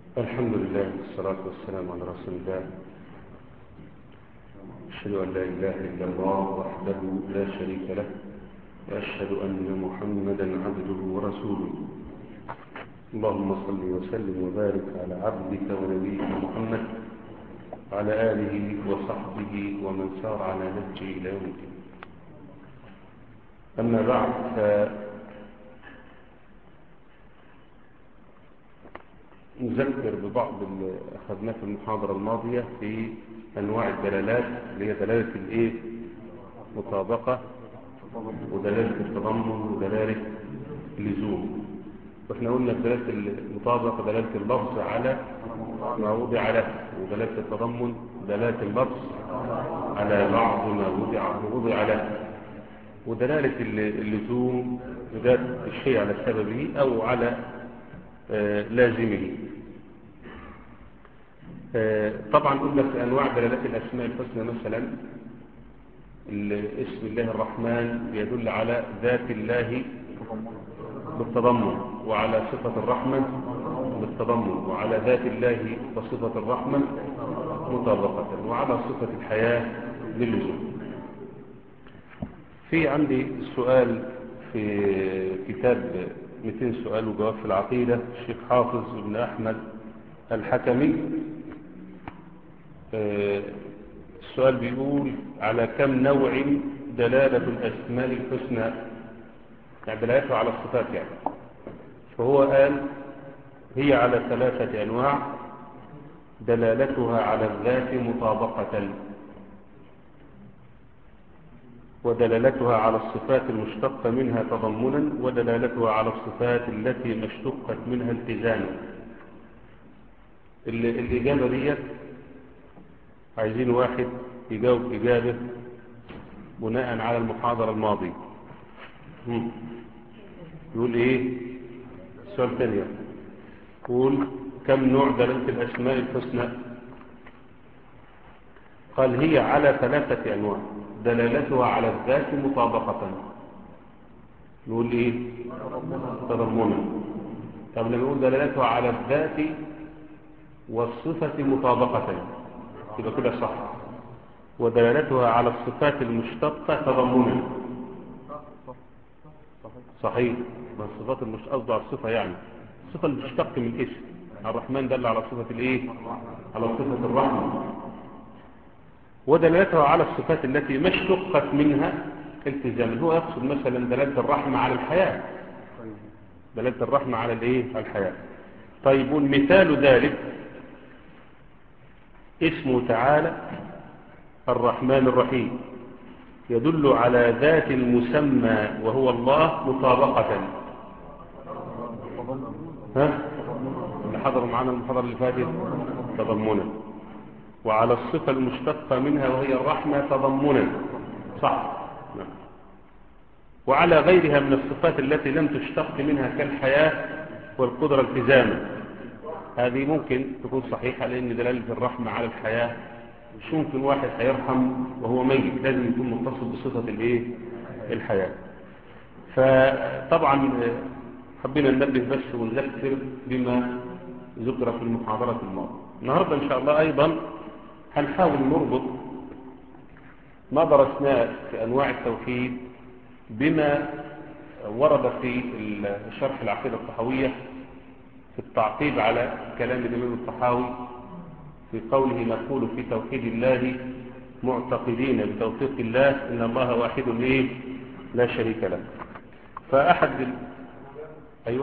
الحمد لله والصلاة والسلام على رسول الله أشهد أن لا إله إلا الله وحده لا شريك له وأشهد أن محمدا عبده ورسوله اللهم صل وسلم وبارك على عبدك ونبيك محمد وعلى آله وصحبه ومن سار على نهجه إلى يوم الدين أما بعد ف نذكر ببعض اللي أخذناه في المحاضرة الماضية في أنواع الدلالات اللي هي دلالة الإيه؟ مطابقة ودلالة التضمن ودلالة اللزوم واحنا قلنا دلالة المطابقة دلالة اللفظ على ما وضع له ودلالة التضمن دلالة اللفظ على بعض ما وضع وضع له ودلالة اللزوم ذات الشيء على سببه أو على آه لازمه آه طبعا قلنا في أنواع دلالات الأسماء الحسنى مثلا اسم الله الرحمن يدل على ذات الله بالتضمن وعلى صفة الرحمة بالتضمن وعلى ذات الله وصفة الرحمة مطابقة وعلى صفة الحياة باللزوم في عندي سؤال في كتاب 200 سؤال وجواب في العقيدة الشيخ حافظ بن أحمد الحكمي السؤال بيقول على كم نوع دلالة الأسماء الحسنى يعني دلالته على الصفات يعني فهو قال هي على ثلاثة أنواع دلالتها على الذات مطابقة ودلالتها على الصفات المشتقة منها تضمنا ودلالتها على الصفات التي ما اشتقت منها التزاما الإجابة ديت عايزين واحد يجاوب إجابة بناء على المحاضرة الماضية يقول إيه السؤال الثاني يقول كم نوع دلالة الأسماء الحسنى قال هي على ثلاثة أنواع دلالتها على الذات مطابقة نقول ايه تضمنا طب لما نقول دلالتها على الذات والصفة مطابقة يبقى كده صح ودلالتها على الصفات المشتقة تضمنا صحيح ما الصفات المشتقة قصده على الصفة يعني الصفة المشتقة من اسم الرحمن دل على صفة الايه على صفة الرحمة ودلالتها على الصفات التي ما اشتقت منها التزاما هو يقصد مثلا دلالة الرحمة على الحياة دلالة الرحمة على الايه على الحياة طيب مثال ذلك اسمه تعالى الرحمن الرحيم يدل على ذات المسمى وهو الله مطابقة ها اللي حضروا معنا المحاضرة اللي فاتت تضمنا وعلى الصفة المشتقة منها وهي الرحمة تضمنا صح نعم. وعلى غيرها من الصفات التي لم تشتق منها كالحياة والقدرة التزاما هذه ممكن تكون صحيحة لأن دلالة الرحمة على الحياة مش ممكن واحد هيرحم وهو ميت لازم يكون متصل بصفة الايه الحياة فطبعا حبينا ننبه بس ونذكر بما ذكر في المحاضرة الماضية النهاردة إن شاء الله أيضا هنحاول نربط ما درسناه في أنواع التوحيد بما ورد في شرح العقيدة الطحوية في التعقيب على كلام الإمام الطحاوي في قوله نقول في توحيد الله معتقدين بتوفيق الله إن الله واحد إيه لا شريك له فأحد ال... أيوة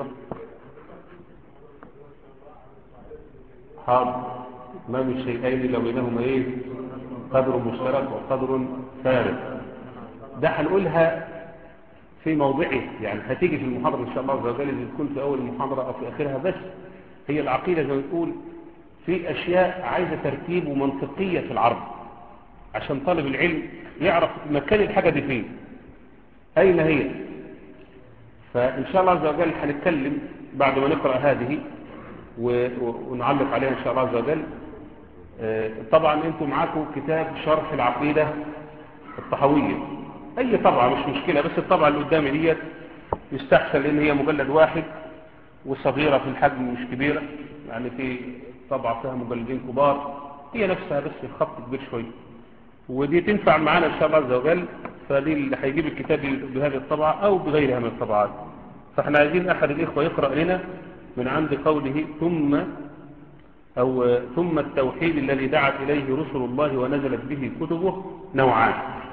حاضر ما من شيئين لو بينهما ايه قدر مشترك وقدر فارق ده هنقولها في موضعه يعني هتيجي في المحاضرة ان شاء الله عز وجل اذا تكون في اول المحاضرة او في اخرها بس هي العقيدة زي ما نقول في اشياء عايزة ترتيب ومنطقية في العرض عشان طالب العلم يعرف مكان الحاجة دي فين اين هي فان شاء الله عز وجل هنتكلم بعد ما نقرأ هذه ونعلق عليها ان شاء الله عز وجل طبعا انتم معاكم كتاب شرح العقيدة الطحوية اي طبعة مش مشكلة بس الطبعة اللي قدامي ديت يستحسن لان هي مجلد واحد وصغيرة في الحجم مش كبيرة يعني في طبعة فيها مجلدين كبار هي نفسها بس الخط كبير شوية ودي تنفع معانا إن شاء الله عز وجل فدي اللي هيجيب الكتاب بهذه الطبعة أو بغيرها من الطبعات فاحنا عايزين أحد الإخوة يقرأ لنا من عند قوله ثم أو ثم التوحيد الذي دعت إليه رسل الله ونزلت به كتبه نوعان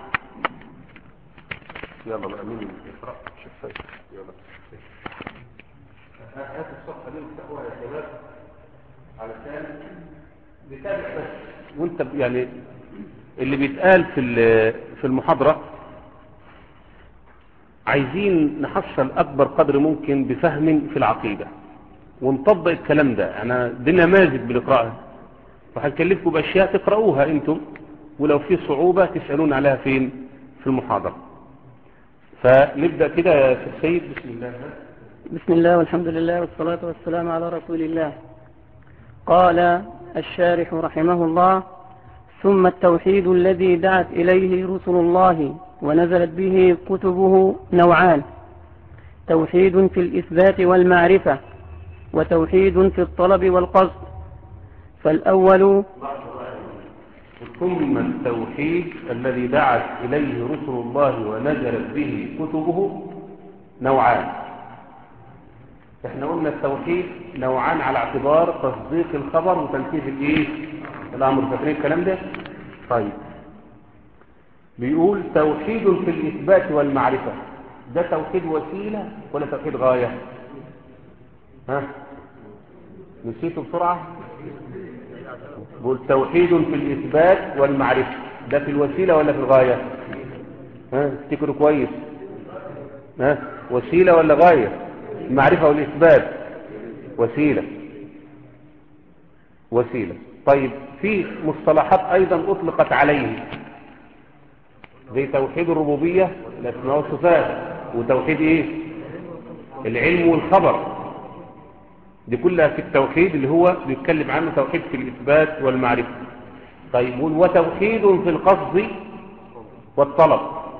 يلا بقى مين يقرأ شفايف يلا هات الصفحة دي وافتحوها يا شباب علشان بتابع بس وانت يعني اللي بيتقال في في المحاضرة عايزين نحصل أكبر قدر ممكن بفهم في العقيدة ونطبق الكلام ده انا دي نماذج بنقراها وهنكلفكم باشياء تقرأوها انتم ولو في صعوبة تسألون عليها فين في المحاضرة فنبدأ كده يا سيد بسم الله بسم الله والحمد لله والصلاة والسلام على رسول الله قال الشارح رحمه الله ثم التوحيد الذي دعت إليه رسل الله ونزلت به كتبه نوعان توحيد في الإثبات والمعرفة وتوحيد في الطلب والقصد فالأول ثم التوحيد الذي دعت إليه رسل الله ونزلت به كتبه نوعان احنا قلنا التوحيد نوعان على اعتبار تصديق الخبر وتنفيذ الايه الامر فاكرين الكلام ده طيب بيقول توحيد في الاثبات والمعرفه ده توحيد وسيله ولا توحيد غايه ها نسيته بسرعه بيقول توحيد في الاثبات والمعرفه ده في الوسيله ولا في الغايه ها افتكروا كويس ها وسيله ولا غايه المعرفة والإثبات وسيلة وسيلة طيب في مصطلحات أيضا أطلقت عليه زي توحيد الربوبية الأسماء والصفات وتوحيد إيه العلم والخبر دي كلها في التوحيد اللي هو بيتكلم عنه توحيد في الإثبات والمعرفة طيب وتوحيد في القصد والطلب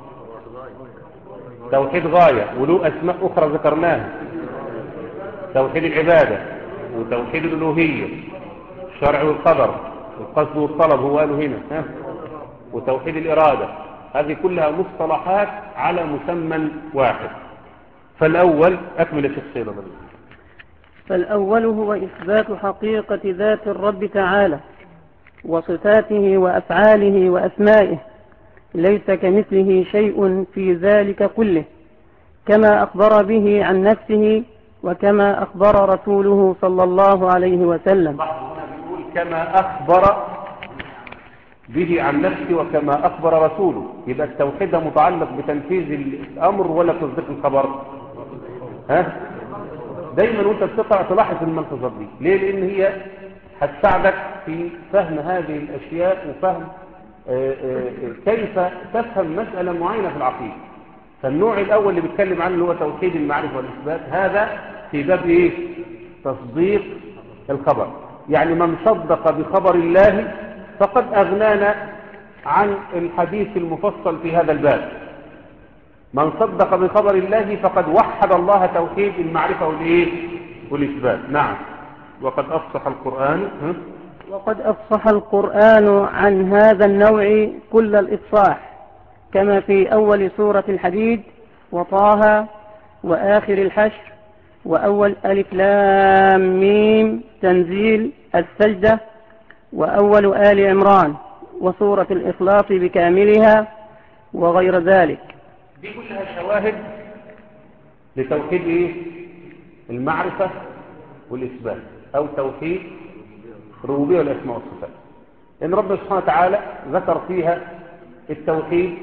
توحيد غاية وله أسماء أخرى ذكرناها توحيد العبادة وتوحيد الألوهية الشرع والقدر القصد والطلب هو قالوا هنا ها؟ وتوحيد الإرادة هذه كلها مصطلحات على مسمى واحد فالأول أكمل الشخصية فالأول هو إثبات حقيقة ذات الرب تعالى وصفاته وأفعاله وأسمائه ليس كمثله شيء في ذلك كله كما أخبر به عن نفسه وكما أخبر رسوله صلى الله عليه وسلم كما أخبر به عن نفسه وكما أخبر رسوله يبقى التوحيد متعلق بتنفيذ الأمر ولا تصديق الخبر ها دايما وانت بتقرأ تلاحظ الملحوظات دي ليه لان هي هتساعدك في فهم هذه الاشياء وفهم آآ آآ كيف تفهم مسألة معينة في العقيدة فالنوع الأول اللي بيتكلم عنه اللي هو توحيد المعرفة والإثبات هذا في باب إيه؟ تصديق الخبر يعني من صدق بخبر الله فقد أغنانا عن الحديث المفصل في هذا الباب من صدق بخبر الله فقد وحد الله توحيد المعرفة والإيه؟ والإثبات نعم وقد أفصح القرآن ها؟ وقد أفصح القرآن عن هذا النوع كل الإفصاح كما في أول سورة الحديد وطه وآخر الحشر وأول ألف لام ميم تنزيل السجدة وأول آل عمران وسورة الإخلاص بكاملها وغير ذلك دي كلها شواهد لتوحيد إيه؟ المعرفة والإثبات أو توحيد الربوبية والأسماء والصفات إن ربنا سبحانه وتعالى ذكر فيها التوحيد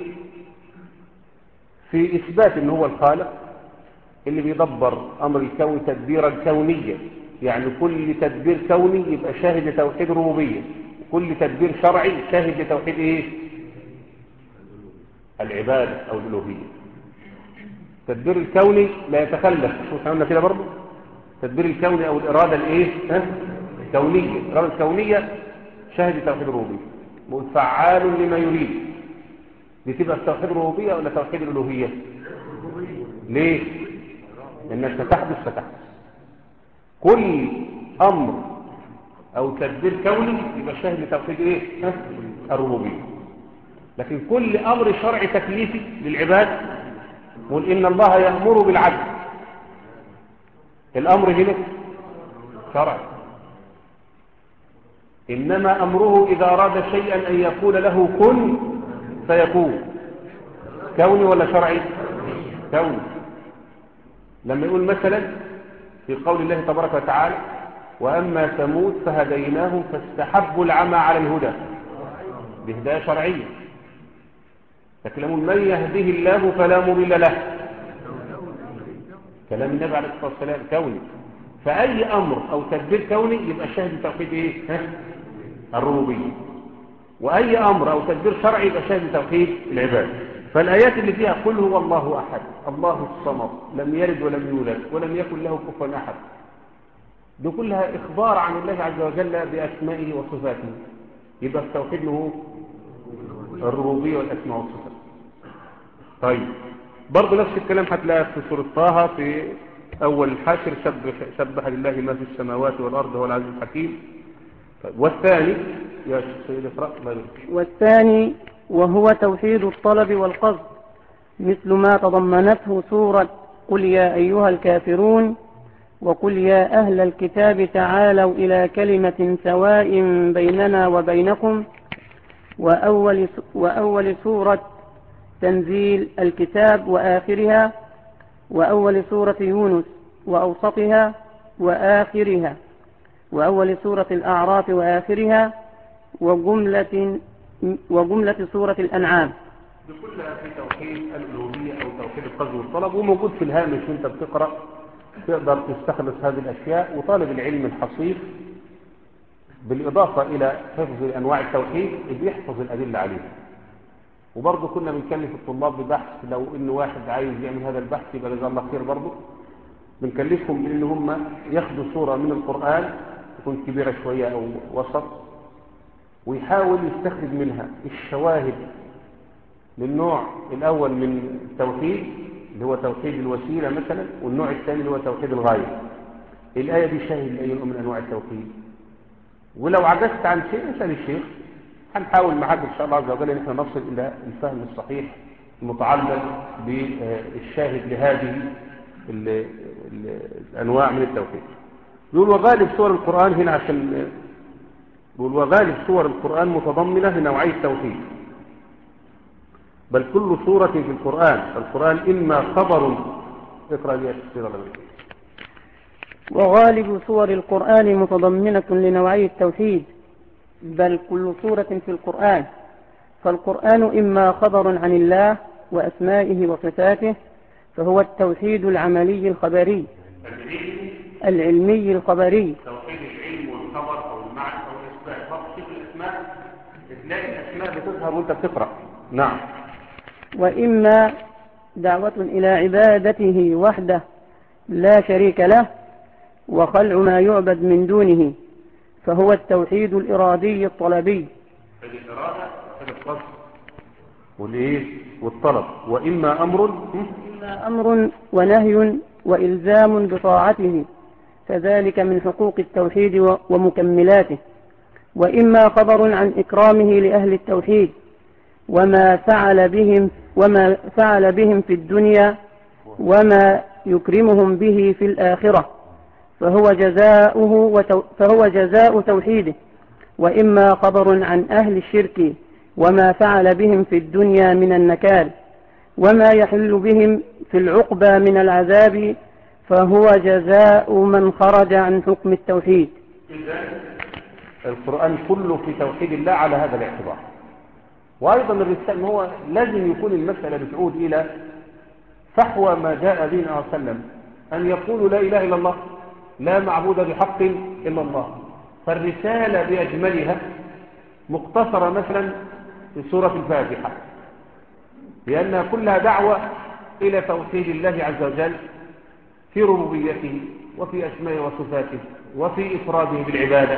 في إثبات إن هو الخالق اللي بيدبر أمر الكون تدبيرا كونيا يعني كل تدبير كوني يبقى شاهد لتوحيد الربوبية كل تدبير شرعي شاهد لتوحيد إيه العبادة أو الألوهية التدبير الكوني لا يتخلف شو قلنا كده برضه التدبير الكوني أو الإرادة الإيه ها؟ الكونية الإرادة الكونية شاهد توحيد الربوبية فعال لما يريد دي تبقى توحيد الربوبية ولا توحيد الألوهية ليه لأنك ستحدث فتحدث كل أمر أو تدبير كوني يبقى شاهد لتوحيد إيه؟ ها؟ الربوبية لكن كل أمر شرعي تكليفي للعباد قل إن الله يأمر بالعدل الأمر هنا شرعي إنما أمره إذا أراد شيئا أن يقول له كن فيكون كوني ولا شرعي كوني لما يقول مثلا في قول الله تبارك وتعالى وأما ثمود فهديناهم فاستحبوا العمى على الهدى بهداية شرعية لكن لما من يهده الله فلا مضل له كلام النبي عليه الصلاة والسلام كوني فأي أمر أو تدبير كوني يبقى شاهد توحيد إيه؟ ها؟ الربوبية وأي أمر أو تدبير شرعي يبقى شاهد توحيد العباد فالآيات اللي فيها قل هو الله أحد الله الصمد لم يلد ولم يولد ولم يكن له كفوا أحد دي كلها إخبار عن الله عز وجل بأسمائه وصفاته يبقى التوحيد له الربوبية والأسماء والصفات طيب برضه نفس الكلام هتلاقيه في سورة طه في أول الحاشر سبح, سبح لله ما في السماوات والأرض هو العزيز الحكيم طيب والثاني يا سيدي اقرأ الله يبارك والثاني وهو توحيد الطلب والقصد مثل ما تضمنته سورة قل يا أيها الكافرون وقل يا أهل الكتاب تعالوا إلى كلمة سواء بيننا وبينكم وأول, وأول سورة تنزيل الكتاب وآخرها وأول سورة يونس وأوسطها وآخرها وأول سورة الأعراف وآخرها وجملة, وجملة سورة الأنعام كلها في توحيد الألوهية أو توحيد القصد والطلب وموجود في الهامش وانت بتقرأ تقدر تستخلص هذه الأشياء وطالب العلم الحصيف بالإضافة إلى حفظ أنواع التوحيد بيحفظ الأدلة عليه وبرضه كنا بنكلف الطلاب ببحث لو إن واحد عايز يعمل هذا البحث يبقى جزاه الله خير برضه بنكلفهم بإن هم ياخدوا صورة من القرآن تكون كبيرة شوية أو وسط ويحاول يستخرج منها الشواهد للنوع الأول من التوحيد اللي هو توحيد الوسيلة مثلا والنوع الثاني اللي هو توحيد الغاية الآية دي شاهد لأي نوع من أنواع التوحيد ولو عجزت عن شيء اسأل الشيخ هنحاول معاك إن شاء الله عز وجل إن احنا نصل إلى الفهم الصحيح المتعلق بالشاهد لهذه ال ال الأنواع من التوحيد يقول وغالب سور القرآن هنا عشان يقول وغالب سور القرآن متضمنة لنوعي التوحيد بل كل سورة في القرآن القرآن إما خبر اقرأ لي التفسير وغالب سور القرآن متضمنة لنوعي التوحيد بل كل سورة في القرآن فالقرآن إما خبر عن الله وأسمائه وصفاته فهو التوحيد العملي الخبري العلمي الخبري توحيد العلم والخبر أو المعنى أو الإثبات فقط شوف الأسماء تلاقي الأسماء بتظهر وأنت بتقرأ نعم وإما دعوة إلى عبادته وحده لا شريك له وخلع ما يعبد من دونه فهو التوحيد الإرادي الطلبي الإرادة القصد والإيه والطلب وإما أمر إما أمر ونهي وإلزام بطاعته فذلك من حقوق التوحيد ومكملاته وإما خبر عن إكرامه لأهل التوحيد وما فعل بهم وما فعل بهم في الدنيا وما يكرمهم به في الآخرة فهو جزاؤه وتو فهو جزاء توحيده وإما خبر عن أهل الشرك وما فعل بهم في الدنيا من النكال وما يحل بهم في العقبى من العذاب فهو جزاء من خرج عن حكم التوحيد القرآن كله في توحيد الله على هذا الاعتبار وأيضا الرسالة هو لازم يكون المسألة بتعود إلى فحوى ما جاء به صلى الله عليه وسلم أن يقولوا لا إله إلا الله لا معبود بحق إلا الله فالرسالة بأجملها مقتصرة مثلا في سورة الفاتحة لأنها كلها دعوة إلى توحيد الله عز وجل في ربوبيته وفي أسمائه وصفاته وفي إفراده بالعبادة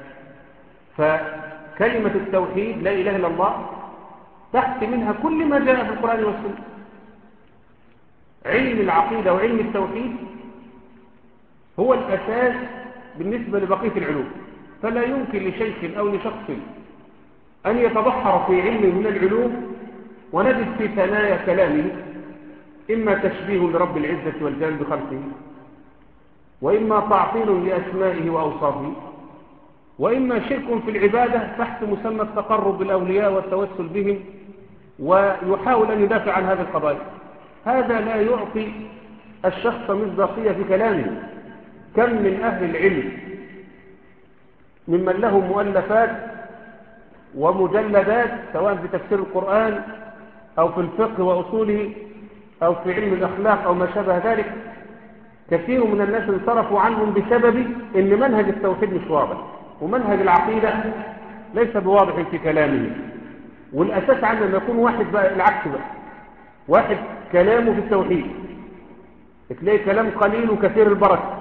فكلمة التوحيد لا إله إلا الله تحت منها كل ما جاء في القرآن والسنة علم العقيدة وعلم التوحيد هو الأساس بالنسبة لبقية العلوم فلا يمكن لشيخ أو لشخص أن يتبحر في علم من العلوم ونجد في ثنايا كلامه إما تشبيه لرب العزة والجلال بخلقه وإما تعطيل لأسمائه وأوصافه وإما شرك في العبادة تحت مسمى التقرب بالأولياء والتوسل بهم ويحاول أن يدافع عن هذه القضايا هذا لا يعطي الشخص مصداقية في كلامه كم من أهل العلم ممن له مؤلفات ومجلدات سواء في تفسير القرآن أو في الفقه وأصوله أو في علم الأخلاق أو ما شابه ذلك كثير من الناس انصرفوا عنهم بسبب أن منهج التوحيد مش واضح ومنهج العقيدة ليس بواضح في كلامه والأساس عنه أن يكون واحد بقى العكس بقى واحد كلامه في التوحيد تلاقي كلام قليل وكثير البركة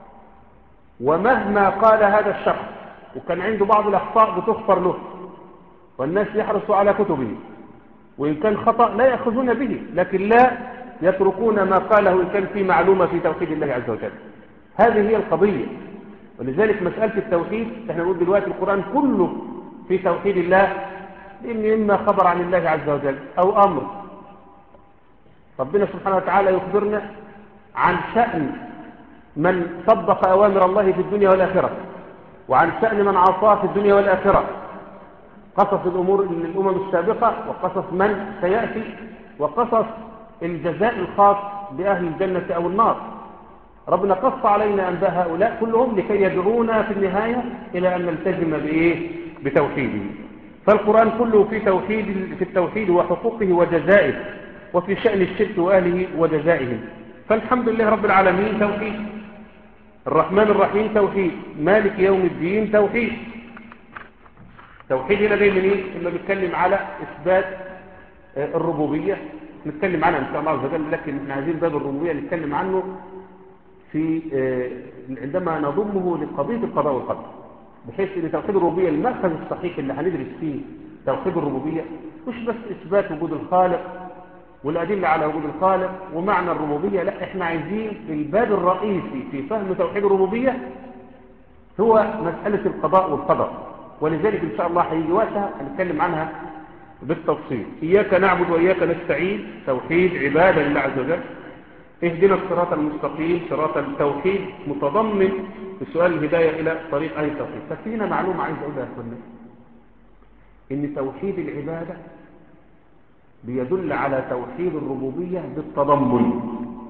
ومهما قال هذا الشخص وكان عنده بعض الأخطاء بتغفر له والناس يحرصوا على كتبه وإن كان خطأ لا يأخذون به لكن لا يتركون ما قاله إن كان في معلومة في توحيد الله عز وجل هذه هي القضية ولذلك مسألة التوحيد احنا نقول دلوقتي القرآن كله في توحيد الله لأن إما خبر عن الله عز وجل أو أمر ربنا سبحانه وتعالى يخبرنا عن شأن من طبق أوامر الله في الدنيا والآخرة وعن شأن من عصاه في الدنيا والآخرة قصص الأمور الأمم السابقة وقصص من سيأتي وقصص الجزاء الخاص بأهل الجنة أو النار ربنا قص علينا أنباء هؤلاء كلهم لكي يدعونا في النهاية إلى أن نلتزم بإيه؟ بتوحيده فالقرآن كله في توحيد في التوحيد وحقوقه وجزائه وفي شأن الشرك وأهله وجزائهم فالحمد لله رب العالمين توحيد الرحمن الرحيم توحيد مالك يوم الدين توحيد توحيد هنا جاي من ايه لما بيتكلم على اثبات الربوبيه نتكلم عنها ان شاء الله عز وجل لكن احنا عايزين باب الربوبيه نتكلم عنه في عندما نضمه لقضيه القضاء والقدر بحيث ان توحيد الربوبيه المأخذ الصحيح اللي هندرس فيه توحيد الربوبيه مش بس اثبات وجود الخالق والأدلة على وجود الخالق ومعنى الربوبية لا احنا عايزين الباب الرئيسي في فهم توحيد الربوبية هو مسألة القضاء والقدر ولذلك إن شاء الله هيجي وقتها هنتكلم عنها بالتفصيل إياك نعبد وإياك نستعين توحيد عبادة لله عز وجل اهدنا الصراط المستقيم صراط التوحيد متضمن بسؤال الهداية إلى طريق أهل التوحيد ففي هنا معلومة عايز أقولها يا أخوانا إن توحيد العبادة بيدل على توحيد الربوبية بالتضمن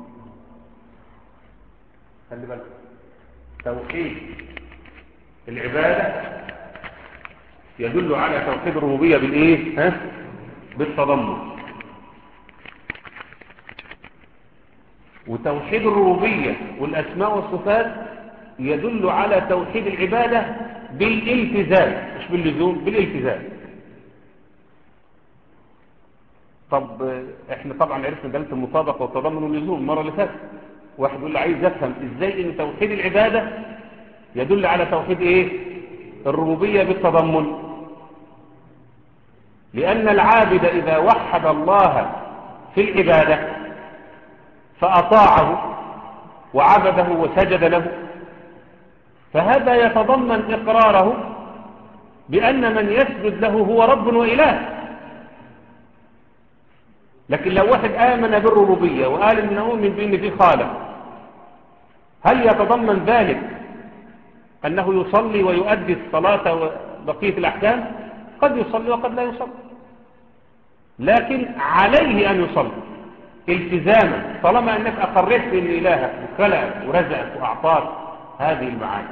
خلي بالك توحيد العبادة يدل على توحيد الربوبية بالايه ها بالتضمن وتوحيد الربوبية والاسماء والصفات يدل على توحيد العبادة بالالتزام مش باللزوم بالالتزام طب احنا طبعا عرفنا دلاله المطابقه والتضمن واللزوم المره اللي فاتت واحد يقول لي عايز افهم ازاي ان توحيد العباده يدل على توحيد ايه الربوبيه بالتضمن لان العابد اذا وحد الله في العباده فاطاعه وعبده وسجد له فهذا يتضمن اقراره بان من يسجد له هو رب واله لكن لو واحد آمن بالربوبية وقال إن أؤمن بأن في خالق هل يتضمن ذلك أنه يصلي ويؤدي الصلاة وبقية الأحكام قد يصلي وقد لا يصلي لكن عليه أن يصلي التزاما طالما أنك أقررت بأن إلهك خلقك ورزقك وأعطاك هذه المعاني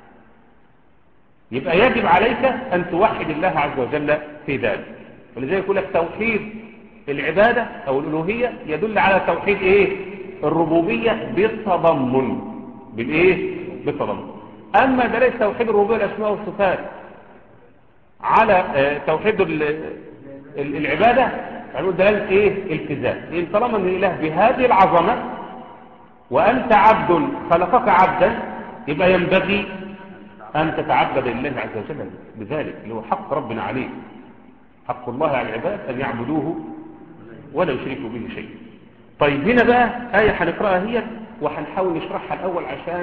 يبقى يجب عليك أن توحد الله عز وجل في ذلك ولذلك يقول لك توحيد العبادة أو الألوهية يدل على توحيد إيه الربوبية بالتضمن بالإيه بالتضمن أما دليل توحيد الربوبية الأسماء والصفات على توحيد العبادة يعني دلالة إيه التزام لأن طالما أن الإله بهذه العظمة وأنت عبد خلقك عبدا يبقى ينبغي أن تتعبد لله عز وجل بذلك اللي هو حق ربنا عليه حق الله على العباد أن يعبدوه ولا يشركوا به شيء طيب هنا بقى آية هنقرأها هي وهنحاول نشرحها الأول عشان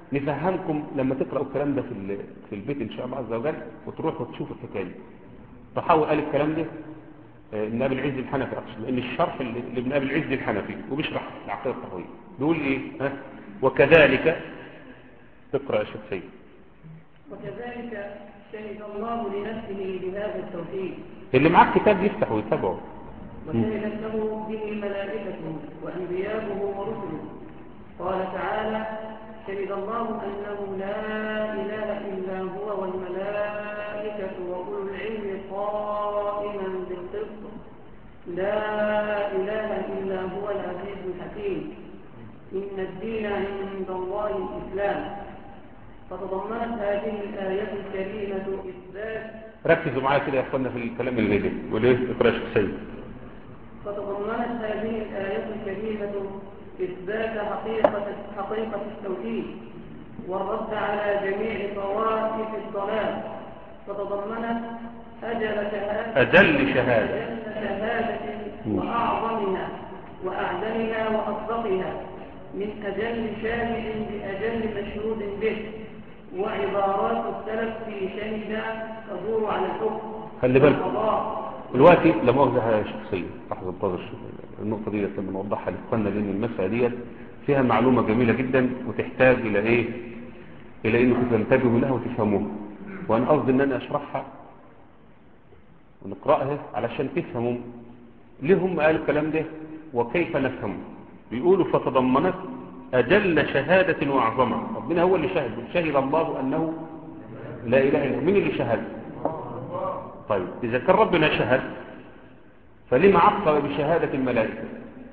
نفهمكم لما تقرأوا الكلام ده في ال- في البيت إن شاء الله عز وجل وتروحوا تشوفوا الحكاية دي. طحاوي قال الكلام ده آه، ابن أبي العز الحنفي أقصد لأن الشرح اللي لابن أبي العز الحنفي وبيشرح العقيدة الطحاوية بيقول إيه ها؟ وكذلك اقرأ يا شيخ سيد وكذلك شهد الله لنفسه بهذا التوحيد اللي معاه كتاب يفتح ويتابعه وشهدت له به ملائكته وأنبياؤه ورسله قال تعالى شهد الله أنه لا إله إلا هو والملائكة وأولو العلم قائما بالقسط لا إله إلا هو العزيز الحكيم إن الدين عند الله الإسلام فتضمنت هذه الآية الكريمة إثبات ركزوا معايا كده يا اخوانا في الكلام اللي جاي وليه اقرأ يا شيخ سيد فتضمنت هذه الآية الكريمة إثبات حقيقة حقيقة التوحيد والرد على جميع طوائف الضلال فتضمنت أجل شهادة أجل شهادة أجل شهادة وأعظمها وأعدلها وأصدقها من أجل شاهد بأجل مشهود به وعبارات السلف في شهد تدور على الحكم خلي بالك. والقضاء دلوقتي لا مؤاخذة يا شخصية لحظة انتظر شوية. النقطة دي لما نوضحها لإخواننا لأن المسألة ديت فيها معلومة جميلة جدا وتحتاج إلى إيه؟ إلى إنكم تنتبهوا لها وتفهموها وأنا قصدي إن أنا أشرحها ونقرأها علشان تفهموا ليه هم قالوا الكلام ده وكيف نفهمه بيقولوا فتضمنت أجل شهادة وأعظمها ربنا هو اللي شهد شهد الله أنه لا إله إلا هو مين اللي شهد طيب إذا كان ربنا شهد فلما عقب بشهادة الملائكة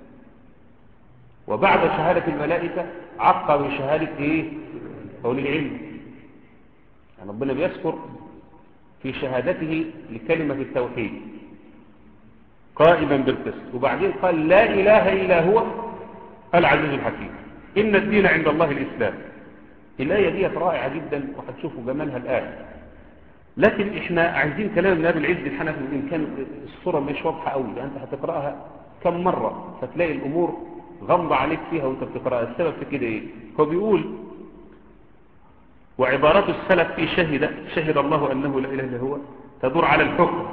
وبعد شهادة الملائكة عقب بشهادة إيه أولي العلم يعني ربنا بيذكر في شهادته لكلمة التوحيد قائما بالقسط وبعدين قال لا إله إلا هو العزيز الحكيم إن الدين عند الله الإسلام الآية دي رائعة جدا وهتشوفوا جمالها الآن لكن احنا عايزين كلام النبي العز الحنفي وإن كان الصورة مش واضحة قوي يعني انت هتقرأها كم مرة فتلاقي الأمور غمضة عليك فيها وانت بتقرأها السبب في كده ايه هو بيقول وعبارات السلف في شهد شهد الله أنه لا إله إلا هو تدور على الحكم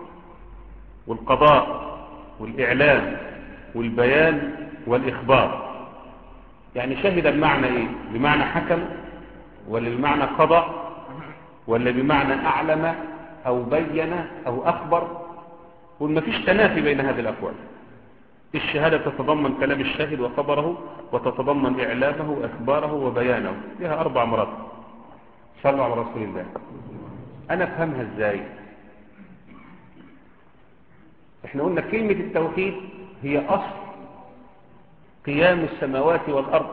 والقضاء والإعلام والبيان والإخبار يعني شهد المعنى إيه بمعنى حكم ولا بمعنى قضاء ولا بمعنى أعلم أو بين أو أخبر وما فيش تنافي بين هذه الأقوال الشهادة تتضمن كلام الشاهد وخبره وتتضمن إعلامه وإخباره وبيانه لها أربع مرات صلوا على رسول الله أنا أفهمها إزاي إحنا قلنا كلمة التوحيد هي أصل قيام السماوات والأرض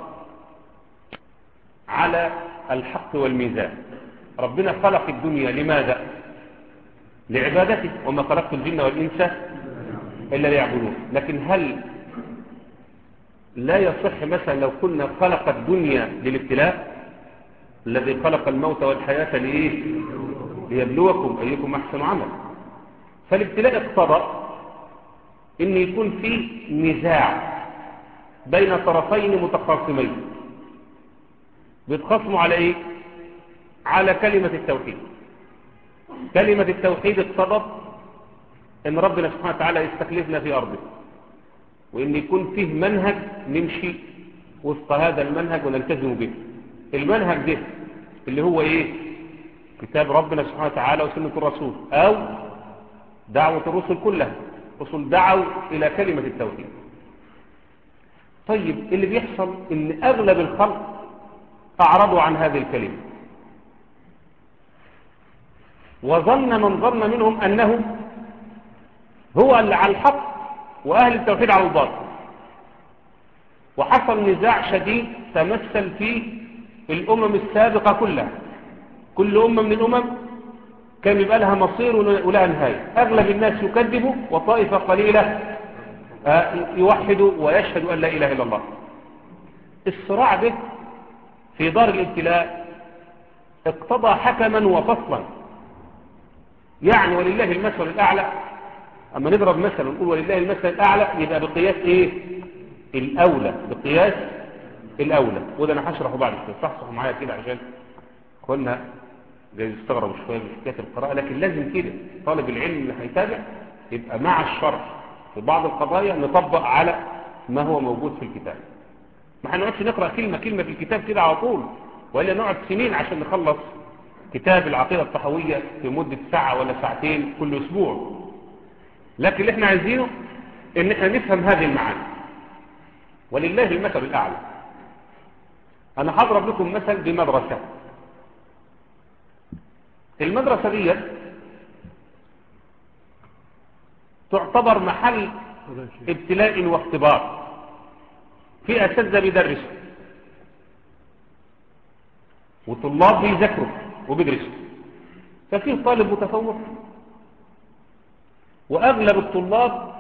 على الحق والميزان ربنا خلق الدنيا لماذا لعبادته وما خلقت الجن والإنس إلا ليعبدون لكن هل لا يصح مثلا لو كنا خلق الدنيا للابتلاء الذي خلق الموت والحياة لإيه ليبلوكم أيكم أحسن عمل فالابتلاء اقتضى ان يكون في نزاع بين طرفين متخاصمين بيتخاصموا على ايه على كلمة التوحيد كلمة التوحيد اقتضت ان ربنا سبحانه وتعالى يستخلفنا في ارضه وان يكون فيه منهج نمشي وفق هذا المنهج ونلتزم به المنهج ده اللي هو ايه كتاب ربنا سبحانه وتعالى وسنة الرسول او دعوة الرسل كلها الرسل دعوا الى كلمة التوحيد طيب اللي بيحصل ان اغلب الخلق اعرضوا عن هذه الكلمة وظن من ظن منهم انه هو اللي على الحق واهل التوحيد على الباطل وحصل نزاع شديد تمثل فيه الامم السابقة كلها كل امة من الامم كان يبقى لها مصير ولها نهاية اغلب الناس يكذبوا وطائفة قليلة يوحدوا ويشهدوا ان لا اله الا الله الصراع ده في دار الابتلاء اقتضى حكما وفصلا يعني ولله المثل الاعلى اما نضرب مثلا ونقول ولله المثل الاعلى يبقى بقياس ايه الاولى بقياس الأولى وده أنا هشرحه بعد كده صحصحوا معايا كده عشان قلنا جاي يستغربوا شوية من حكاية القراءة لكن لازم كده طالب العلم اللي هيتابع يبقى مع الشرح في بعض القضايا نطبق على ما هو موجود في الكتاب ما هنقعدش نقرأ كلمة كلمة في الكتاب كده على طول وإلا نقعد سنين عشان نخلص كتاب العقيدة الطحوية في مدة ساعة ولا ساعتين كل أسبوع لكن اللي احنا عايزينه ان احنا نفهم هذه المعاني ولله المثل الأعلى أنا هضرب لكم مثل بمدرسة المدرسة دي تعتبر محل ابتلاء واختبار في أساتذة بيدرسوا وطلاب بيذاكروا وبيدرسوا ففيه طالب متفوق وأغلب الطلاب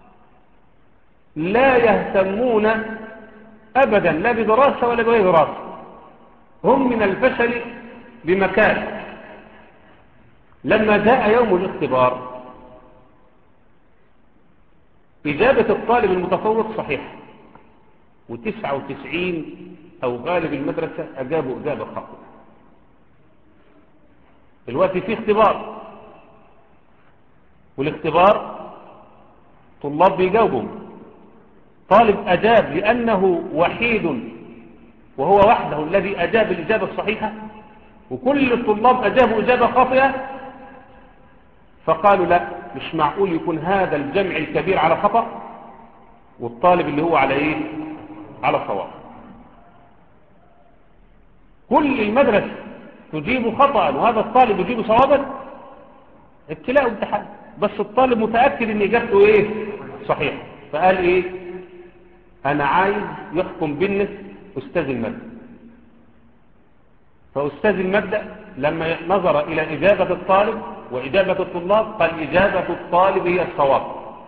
لا يهتمون أبدا لا بدراسة ولا بغير دراسة هم من الفشل بمكان لما جاء يوم الاختبار إجابة الطالب المتفوق صحيحة وتسعة وتسعين أو غالب المدرسة أجابوا إجابة خاطئة الوقت في اختبار والاختبار طلاب بيجاوبوا طالب أجاب لأنه وحيد وهو وحده الذي أجاب الإجابة الصحيحة وكل الطلاب أجابوا إجابة خاطئة فقالوا لا مش معقول يكون هذا الجمع الكبير على خطأ والطالب اللي هو على ايه على صواب كل المدرسة تجيب خطأ وهذا الطالب يجيب صوابا ابتلاء وامتحان بس الطالب متأكد ان اجابته ايه صحيح فقال ايه انا عايز يحكم بيننا استاذ المادة فاستاذ المادة لما نظر الى اجابة الطالب واجابة الطلاب قال اجابة الطالب هي الصواب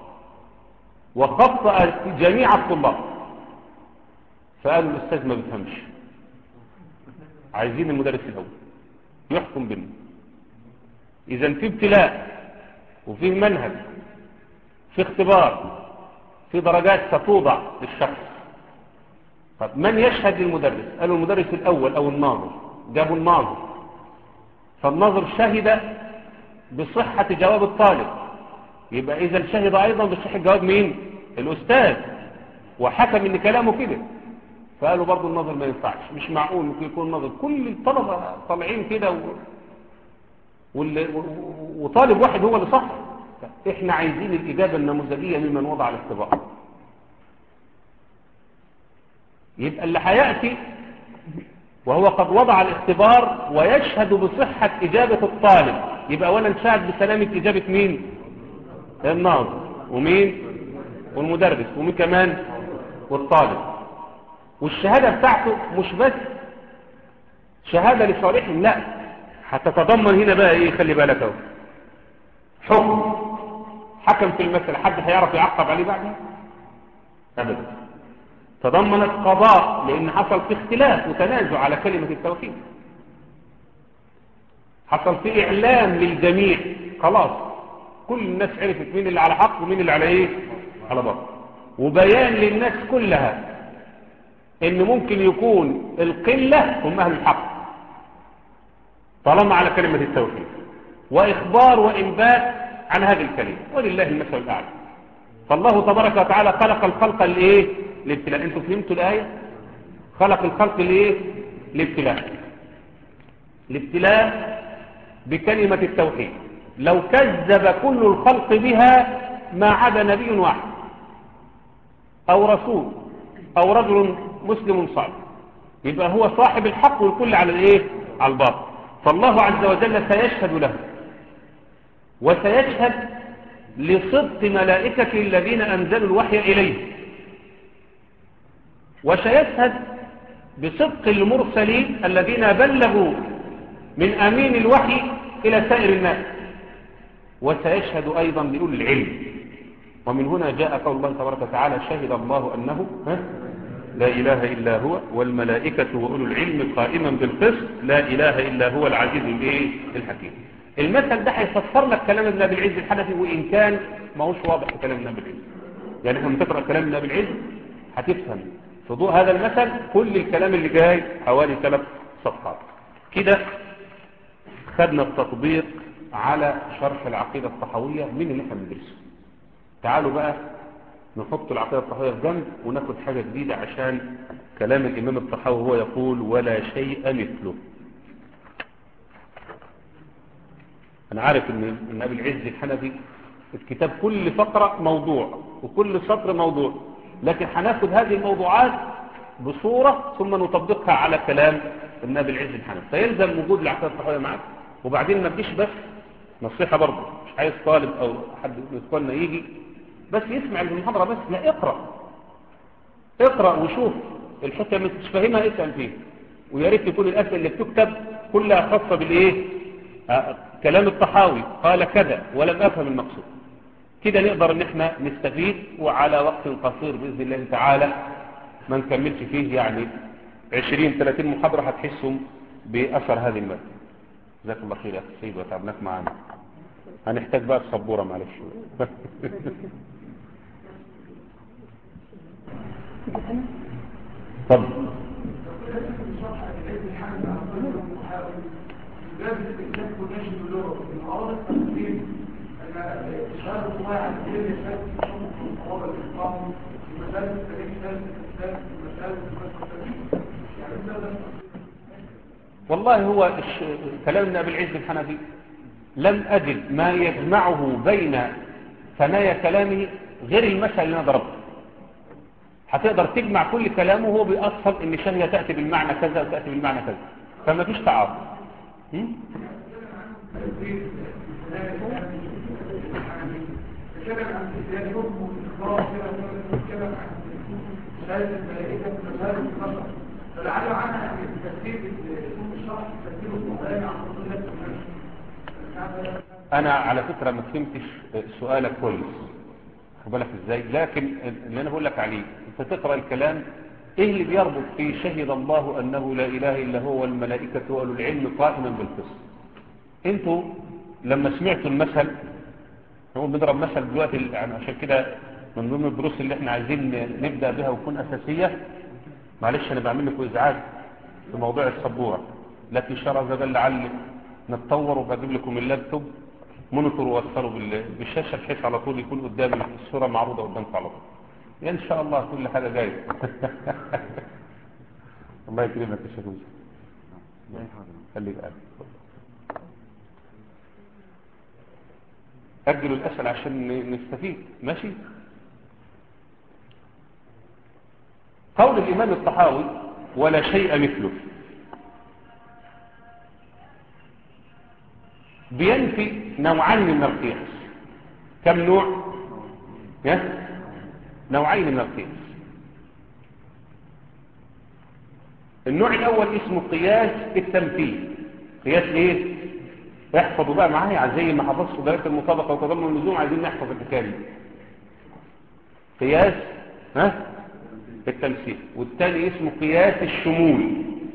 وخطأ جميع الطلاب فقالوا الاستاذ ما بيفهمش عايزين المدرس الاول يحكم بيننا اذا في ابتلاء وفي منهج في اختبار في درجات ستوضع للشخص طب من يشهد للمدرس قالوا المدرس الأول أو الناظر جابوا الناظر فالناظر شهد بصحة جواب الطالب يبقى إذا شهد أيضا بصحة جواب مين الأستاذ وحكم إن كلامه كده فقالوا برضو الناظر ما ينفعش مش معقول ممكن يكون الناظر كل الطلبة طالعين كده و... وال... وطالب واحد هو اللي صح احنا عايزين الإجابة النموذجية ممن وضع الاختبار يبقى اللي هيأتي وهو قد وضع الاختبار ويشهد بصحة إجابة الطالب يبقى أولا شاهد بسلامة إجابة مين الناظر ومين والمدرس ومين كمان والطالب والشهادة بتاعته مش بس شهادة لصالحهم لا هتتضمن هنا بقى ايه خلي بالك اهو حكم حكم في المسألة حد هيعرف يعقب عليه بعدها ابدا تضمنت قضاء لان حصل في اختلاف وتنازع على كلمة التوحيد حصل في اعلام للجميع خلاص كل الناس عرفت مين اللي على حق ومين اللي على ايه على باطل وبيان للناس كلها ان ممكن يكون القلة هم اهل الحق طالما على كلمة التوحيد واخبار وانباء عن هذه الكلمة ولله المثل الاعلى فالله تبارك وتعالى خلق الخلق لايه لابتلاء انتوا فهمتوا الايه خلق الخلق لايه لابتلاء الابتلاء بكلمة التوحيد لو كذب كل الخلق بها ما عدا نبي واحد او رسول او رجل مسلم صالح يبقى هو صاحب الحق والكل على الايه على الباطل فالله عز وجل سيشهد له وسيشهد لصدق ملائكة الذين أنزلوا الوحي إليه وسيشهد بصدق المرسلين الذين بلغوا من أمين الوحي إلى سائر الناس وسيشهد أيضا لأولي العلم ومن هنا جاء قول الله تبارك وتعالى شهد الله أنه ها لا إله إلا هو والملائكة وأولو العلم قائما بالقسط لا إله إلا هو العزيز الإيه الحكيم المثل ده هيفسر لك كلام ابن أبي العز الحنفي وإن كان ما هوش واضح في كلام ابن أبي العز يعني احنا بتقرأ كلام ابن أبي العز هتفهم في ضوء هذا المثل كل الكلام اللي جاي حوالي ثلاث صفحات كده خدنا التطبيق على شرح العقيدة الطحوية من اللي احنا بندرسه تعالوا بقى نحط العقيدة الطحوية في جنب وناخد حاجة جديدة عشان كلام الإمام الطحاوي هو يقول ولا شيء مثله أنا عارف إن إن أبي العز الحنفي الكتاب كل فقرة موضوع وكل سطر موضوع لكن هناخد هذه الموضوعات بصورة ثم نطبقها على كلام النبي العز الحنفي فيلزم وجود العقيدة الطحاوية معاك وبعدين ما تجيش بس نصيحة برضه مش عايز طالب أو حد من إخواننا يجي بس يسمع المحاضرة بس لا اقرأ اقرأ وشوف الحتة اللي مش فاهمها اسأل فيها ويا ريت تكون الأسئلة اللي بتكتب كلها خاصة بالإيه آه كلام الطحاوي قال كذا ولم أفهم المقصود كده نقدر ان احنا نستفيد وعلى وقت قصير بإذن الله تعالى ما نكملش فيه يعني 20 30 محاضرة هتحسهم بأثر هذه المادة جزاك الله خير يا أخي سيد وتعبناك معانا هنحتاج بقى السبورة معلش اتفضل والله هو الش... كلام ابن ابي العز الحنفي لم اجد ما يجمعه بين ثنايا كلامه غير المثل اللي انا ضربته هتقدر تجمع كل كلامه وهو بيأصل ان الشهية تأتي بالمعنى كذا وتأتي بالمعنى كذا فما فيش تعارض هم؟ فلعل عنها تفسير الشرح تفسير القرآن عن رسول الله انا على فكرة ما فهمتش سؤالك كويس خد بالك ازاي لكن اللي انا بقول لك عليه انت تقرا الكلام ايه اللي بيربط في شهد الله انه لا اله الا هو والملائكه واولو العلم قائما بالقسط انتوا لما سمعتوا المثل هو بنضرب مثل دلوقتي يعني عشان كده من ضمن الدروس اللي احنا عايزين نبدا بها وتكون اساسيه معلش انا بعمل لكم ازعاج في موضوع السبوره لكن ان شاء الله عز وجل لعل نتطور وبجيب لكم اللابتوب مونيتور ووصله بالشاشه بحيث على طول يكون قدامي الصوره معروضه قدامكم على طول يعني ان شاء الله كل حاجه جايه الله يكرمك يا شيخ خليك قاعد اجلوا الاسئله عشان نستفيد ماشي قول الامام الطحاوي ولا شيء مثله بينفي نوعين من القياس كم نوع يس نوعين من القياس النوع الاول اسمه قياس التمثيل قياس ايه احفظوا بقى معايا زي ما حفظتوا درجه المطابقه وتضمن اللزوم عايزين نحفظ الحكايه دي قياس ها التمثيل والثاني اسمه قياس الشمول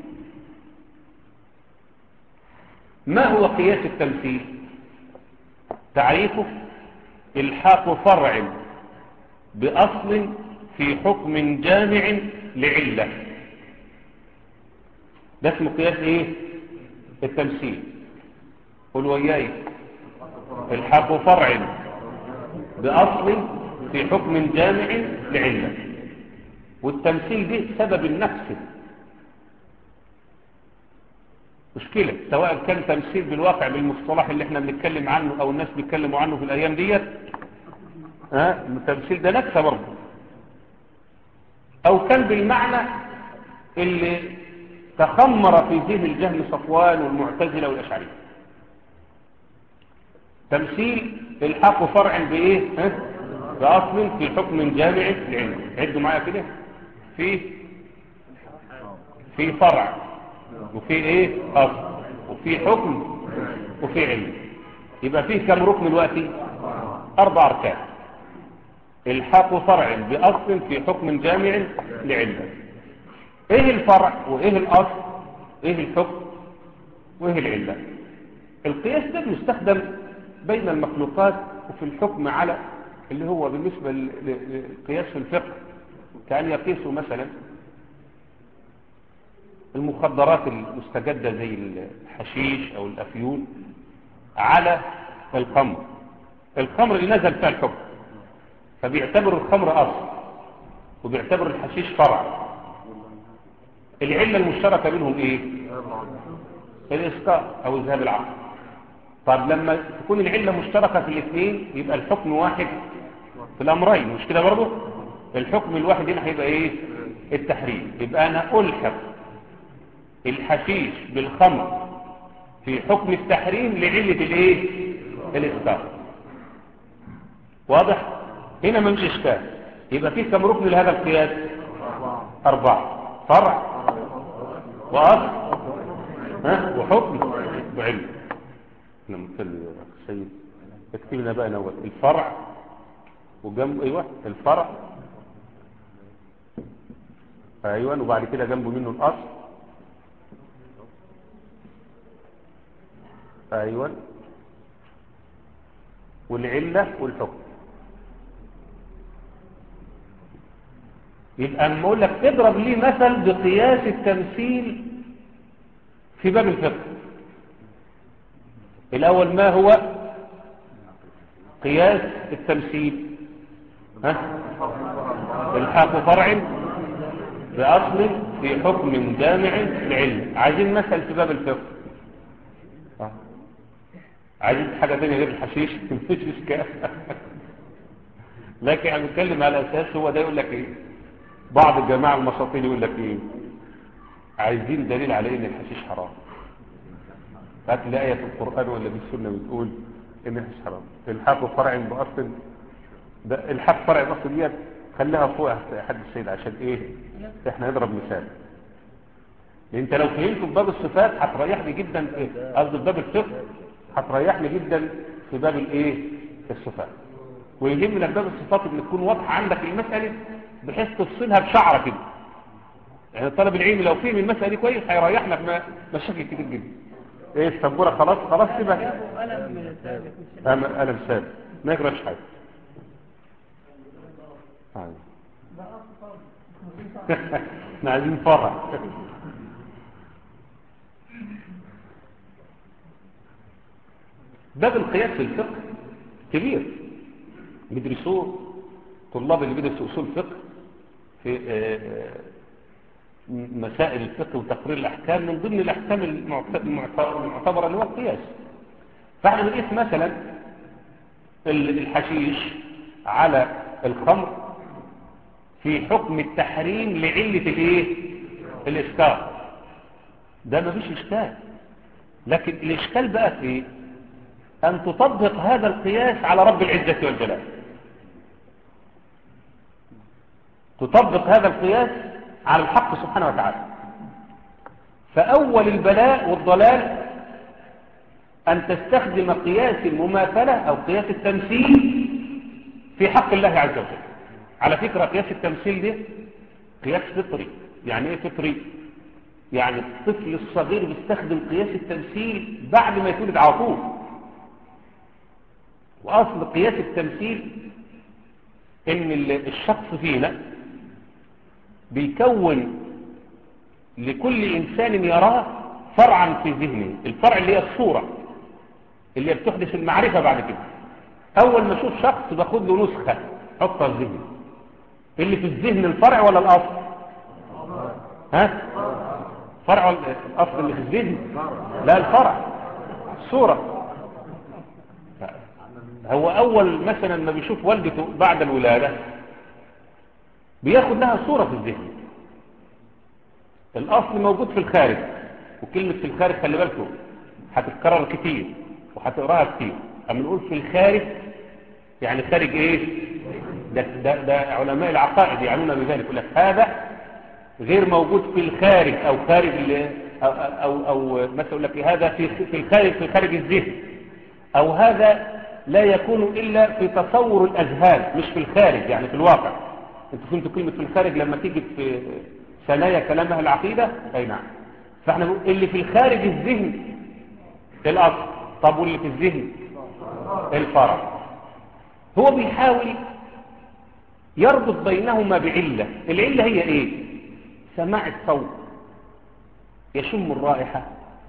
ما هو قياس التمثيل تعريفه الحاق فرع بأصل في حكم جامع لعلة ده اسمه قياس ايه التمثيل قل وياي الحاق فرع بأصل في حكم جامع لعلة والتمثيل ده سبب النفس مشكلة سواء كان تمثيل بالواقع بالمصطلح اللي احنا بنتكلم عنه او الناس بيتكلموا عنه في الايام ديت ها التمثيل ده نكسة برضه او كان بالمعنى اللي تخمر في ذهن الجهم صفوان والمعتزلة والاشعرية تمثيل الحق فرع بايه ها باصل في حكم جامع لعلم عدوا معايا كده في في فرع وفي ايه اصل وفي حكم وفي علم يبقى فيه كم ركن دلوقتي اربع اركان الحاق فرع باصل في حكم جامع لعلم ايه الفرع وايه الاصل ايه الحكم وايه العله القياس ده بيستخدم بين المخلوقات وفي الحكم على اللي هو بالنسبه للقياس في الفقه كان يقيسوا مثلا المخدرات المستجدة زي الحشيش أو الأفيون على الخمر الخمر اللي نزل فيها الحكم فبيعتبر الخمر أصل وبيعتبر الحشيش فرع العلة المشتركة بينهم ايه الإسقاط أو ذهاب العقل طب لما تكون العلة مشتركة في الاثنين يبقى الحكم واحد في الأمرين مش كده برضه الحكم الواحد هنا هيبقى ايه التحريم يبقى أنا ألحق الحشيش بالخمر في حكم التحريم لعلة الايه الإسقاط واضح هنا ما مش إشكال يبقى في كم ركن لهذا القياس أربعة فرع وأصل ها وحكم وعلم لما تسلي يا سيد اكتب لنا بقى نوت الفرع وجنب ايوه الفرع ايوه وبعد كده جنبه منه الاصل ايوه والعله والحكم يبقى اما اقول لك اضرب لي مثل بقياس التمثيل في باب الفقه الاول ما هو قياس التمثيل ها الحاق فرع باصل في حكم جامع لعلم عايزين مثل في باب الفقه آه. عايزين حاجه ثانيه غير الحشيش مش اشكال لكن احنا بنتكلم على اساس هو ده يقول لك ايه بعض الجماعة المساطين يقول لك ايه عايزين دليل على ان الحشيش حرام هات لي آية في القرآن ولا في السنة بتقول ان الحشيش حرام الحاق فرع بأصل ده الحاق فرع بأصل ديت خليها فوق يا حد السيد عشان ايه احنا نضرب مثال انت لو فهمت في باب الصفات هتريحني جدا في قصدي في باب الفقه هتريحني جدا في باب الايه الصفات ويهمنا في باب الصفات ان تكون واضحه عندك المساله بحيث تفصلها بشعرة كده يعني طالب العلم لو فهم المسألة دي كويس هيريحنا في مشاكل كتير جدا ايه السبورة خلاص خلاص سيبها ألم ألم ثابت ما يجراش حاجة احنا عايزين فرع باب القياس في الفقه كبير بيدرسوه طلاب اللي بيدرسوا اصول فقه في مسائل الفقه وتقرير الأحكام من ضمن الأحكام المعتبرة اللي هو القياس فاحنا بنقيس مثلا الحشيش على الخمر في حكم التحريم لعلة الايه الإسكار ده ما فيش إشكال لكن الإشكال بقى في أن تطبق هذا القياس على رب العزة والجلال تطبق هذا القياس على الحق سبحانه وتعالى فأول البلاء والضلال أن تستخدم قياس المماثلة أو قياس التمثيل في حق الله عز وجل على فكرة قياس التمثيل ده قياس فطري يعني ايه فطري يعني الطفل الصغير بيستخدم قياس التمثيل بعد ما يتولد على طول وأصل قياس التمثيل ان الشخص فينا بيكون لكل إنسان يراه فرعا في ذهنه الفرع اللي هي الصورة اللي هي بتحدث المعرفة بعد كده أول ما أشوف شخص باخد له نسخة حطها في ذهني اللي في الذهن الفرع ولا الأصل ها فرع الأصل اللي في الذهن لا الفرع الصورة هو أول مثلا ما بيشوف والدته بعد الولادة بياخد لها صورة في الذهن الأصل موجود في الخارج وكلمة في الخارج خلي بالكم هتتكرر كتير وهتقراها كتير أما نقول في الخارج يعني خارج إيه ده, ده, ده علماء العقائد يعنون بذلك يقول لك هذا غير موجود في الخارج أو خارج أو, أو, أو مثلا يقول لك هذا في في الخارج في خارج الذهن أو هذا لا يكون إلا في تصور الأذهان مش في الخارج يعني في الواقع انتوا فهمتوا كلمة في الخارج لما تيجي في ثنايا كلام اهل العقيدة اي نعم فاحنا نقول اللي في الخارج الذهن الاصل طب واللي في الذهن الفرع هو بيحاول يربط بينهما بعلة العلة هي ايه سماع الصوت يشم الرائحة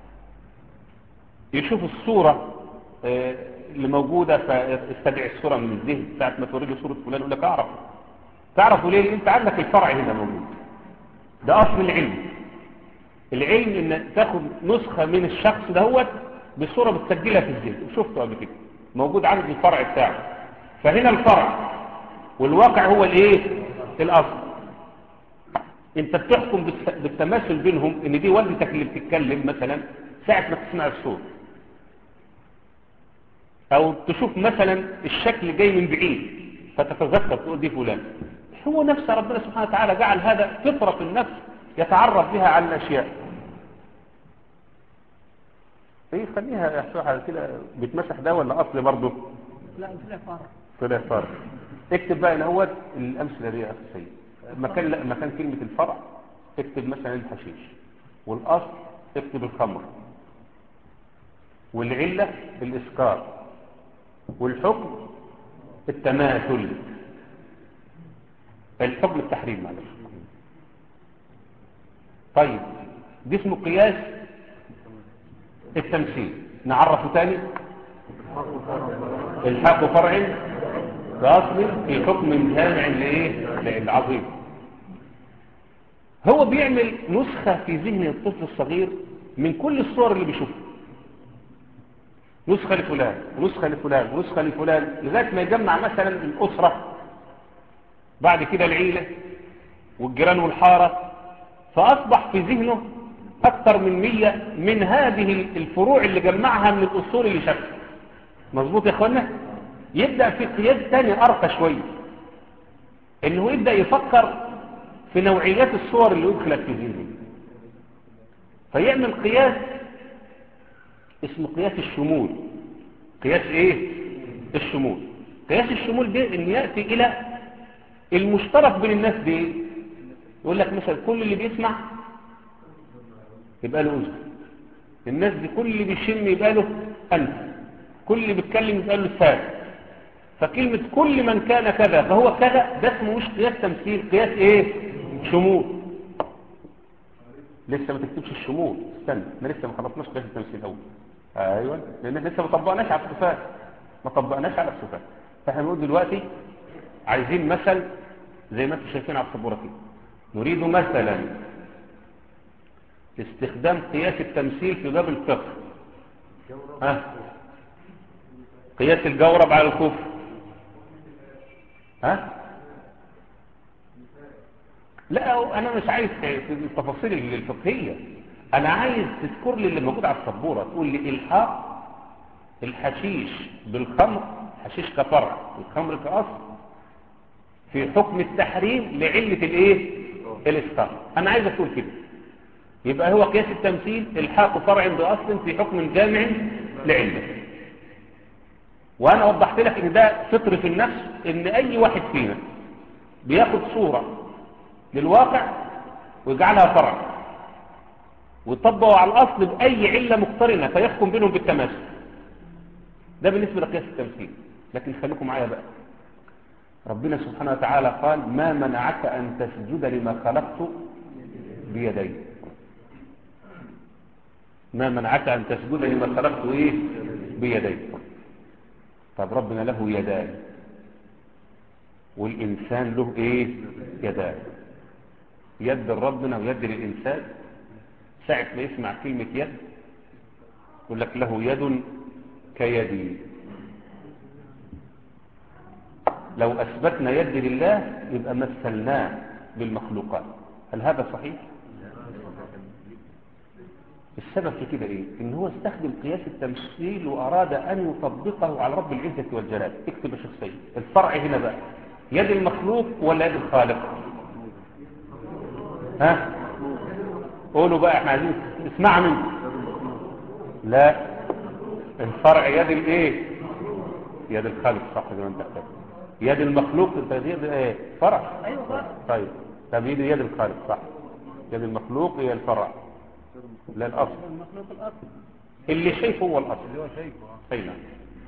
يشوف الصورة آه، اللي موجودة فيستدعي الصورة من الذهن ساعة ما توري له صورة فلان يقول لك أعرف تعرفوا ليه انت عندك الفرع هنا موجود ده أصل العلم العلم ان تاخد نسخة من الشخص دهوت بصورة بتسجلها في الذهن شفته قبل كده موجود عندك الفرع بتاعه فهنا الفرع والواقع هو الايه الاصل انت بتحكم بالت- بالتماثل بينهم ان دي والدتك اللي بتتكلم مثلا ساعة ما تسمع الصوت او تشوف مثلا الشكل جاي من بعيد فتتذكر تقول دي فلان هو نفسه ربنا سبحانه وتعالى جعل هذا فطرة في النفس يتعرف بها على الاشياء ايه خليها يحسوها كده بتمسح ده ولا اصل برضه لا لا فرع طلع فرع اكتب بقى الاول الامثله دي يا اخي سيد مكان لا مكان كلمه الفرع اكتب مثلا الحشيش والاصل اكتب الخمر والعله الاسكار والحكم التماثل الحكم التحريم معلش طيب دي اسمه قياس التمثيل نعرفه تاني الحق فرع كأصل في حكم جامع لإيه؟ للعظيم هو بيعمل نسخة في ذهن الطفل الصغير من كل الصور اللي بيشوفها نسخة لفلان ونسخة لفلان ونسخة لفلان لغاية ما يجمع مثلا الأسرة بعد كده العيلة والجيران والحارة فأصبح في ذهنه أكثر من مية من هذه الفروع اللي جمعها من الأصول اللي شافها مظبوط يا اخوانا يبدأ في قياس تاني أرقى شوية انه يبدأ يفكر في نوعيات الصور اللي يدخلت في ذهنه فيعمل قياس اسمه قياس الشمول قياس ايه الشمول قياس الشمول ده ان يأتي الى المشترك بين الناس دي يقول لك مثلا كل اللي بيسمع يبقى له أذن الناس دي كل اللي بيشم يبقى له أنف كل اللي بيتكلم يبقى له لسان فكلمة كل من كان كذا فهو كذا ده اسمه مش قياس تمثيل قياس ايه شمول لسه ما تكتبش الشمول استنى احنا لسه ما خلصناش قياس التمثيل الاول ايوه لان احنا لسه ما طبقناش على الصفات ما طبقناش على الصفات فاحنا بنقول دلوقتي عايزين مثل زي ما انتم شايفين على السبوره كده نريد مثلا استخدام قياس التمثيل في باب الفقه ها قياس الجورب على الكفر ها لا انا مش عايز في التفاصيل الفقهيه انا عايز تذكر لي اللي موجود على السبوره تقول لي الحاق الحشيش بالخمر حشيش كفرع الخمر كاصل في حكم التحريم لعله الايه الاسقاط انا عايز اقول كده يبقى هو قياس التمثيل الحاق فرع باصل في حكم جامع لعله وانا وضحت لك ان ده فطر في النفس ان اي واحد فينا بياخد صورة للواقع ويجعلها فرع ويطبقه على الاصل باي علة مقترنة فيحكم بينهم بالتماثل ده بالنسبة لقياس التمثيل لكن خليكم معايا بقى ربنا سبحانه وتعالى قال ما منعك ان تسجد لما خلقت بيدي ما منعك ان تسجد لما خلقت ايه بيدي طب ربنا له يدان والإنسان له إيه يدان يد ربنا ويد للإنسان ساعة ما يسمع كلمة يد يقول لك له يد كيدي لو أثبتنا يد لله يبقى مثلناه بالمخلوقات هل هذا صحيح؟ السبب في كده ايه ان هو استخدم قياس التمثيل واراد ان يطبقه على رب العزة والجلال اكتب يا شيخ سيد الفرع هنا بقى يد المخلوق ولا يد الخالق ها قولوا بقى احنا عايزين نسمع منكم لا الفرع يد الايه يد الخالق صح زي ما انت قلت يد المخلوق انت يد ايه فرع ايوه فرع طيب طب يد يد الخالق صح يد المخلوق هي الفرع لا الأصل المخلوق الاصل اللي شايفه هو الأصل اللي هو شايفه أي نعم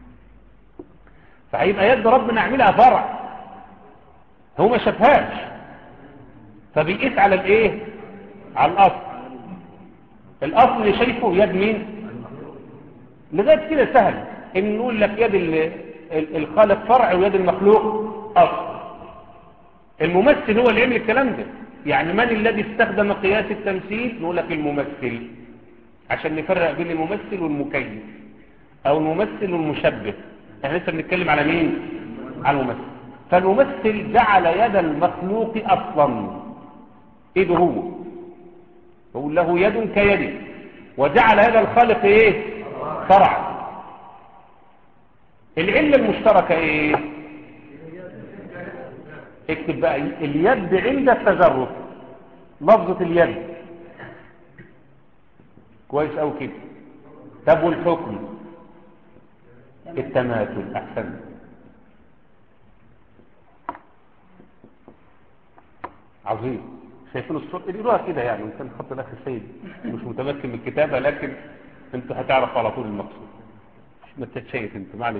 فهيبقى يد ربنا اعملها فرع هو ما شافهاش فبيقيس على الايه على الأصل الأصل اللي شايفه يد مين لغاية كده سهل ان نقول لك يد ال- ال- الخالق فرع ويد المخلوق أصل الممثل هو اللي يعمل الكلام ده يعني من الذي استخدم قياس التمثيل نقول لك الممثل عشان نفرق بين الممثل والمكيف او الممثل والمشبه احنا لسه بنتكلم على مين على الممثل فالممثل جعل يد المخلوق اصلا ايده هو يقول له يد كيدي وجعل يد الخالق ايه فرع العله المشتركه ايه اكتب بقى اليد عند التجرد لفظة اليد كويس أو كده طب والحكم التماثل أحسن عظيم شايفين الصوت اقروها كده يعني ان كان خط الاخ السيد مش متمكن من الكتابه لكن انتوا هتعرفوا على طول المقصود مش متشيت انت معلش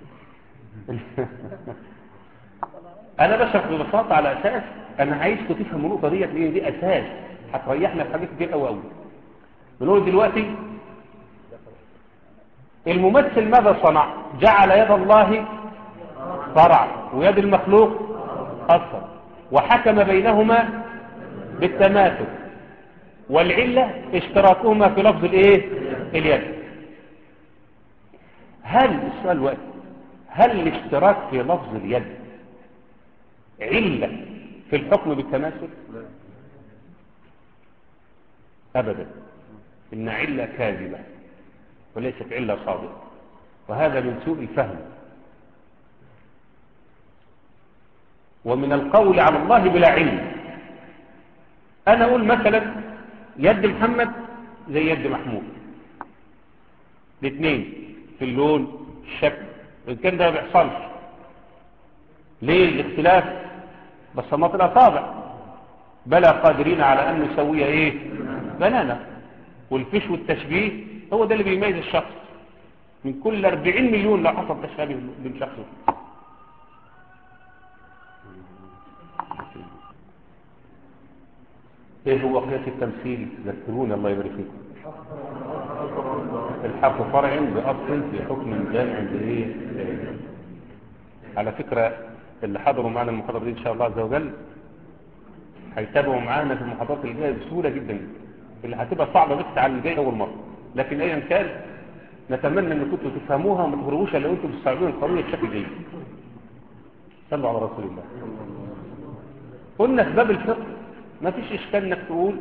انا بشرح ببساطه على اساس انا عايزكم تفهموا النقطه ديت لان دي اساس هتريحنا في حاجات كتير قوي قوي بنقول دلوقتي الممثل ماذا صنع جعل يد الله فرع ويد المخلوق اصل وحكم بينهما بالتماثل والعله اشتراكهما في لفظ الايه اليد هل السؤال وقت هل الاشتراك في لفظ اليد علة في الحكم بالتماثل أبدا إن علة كاذبة وليست علة صادقة وهذا من سوء الفهم ومن القول على الله بلا علم أنا أقول مثلا يد محمد زي يد محمود الاثنين في اللون الشكل وإن كان ده ما بيحصلش ليه الاختلاف بصمات الأصابع بلا قادرين على أن نسوي إيه بنانا والفش والتشبيه هو ده اللي بيميز الشخص من كل 40 مليون لو حصل تشابه بين شخص ايه هو قياس التمثيل ذكروني الله يبارك فيكم الحق فرع بأصل في حكم جامع بإيه على فكرة اللي حضروا معنا المحاضرة دي إن شاء الله عز وجل هيتابعوا معانا في المحاضرات اللي جاية بسهولة جدا اللي هتبقى صعبة بس على اللي جاي أول مرة لكن أيا كان نتمنى أن كنتوا تفهموها وما تغربوش إلا أنتم تستوعبون القضية بشكل جيد صلوا على رسول الله قلنا في باب الفقه ما فيش إشكال إنك تقول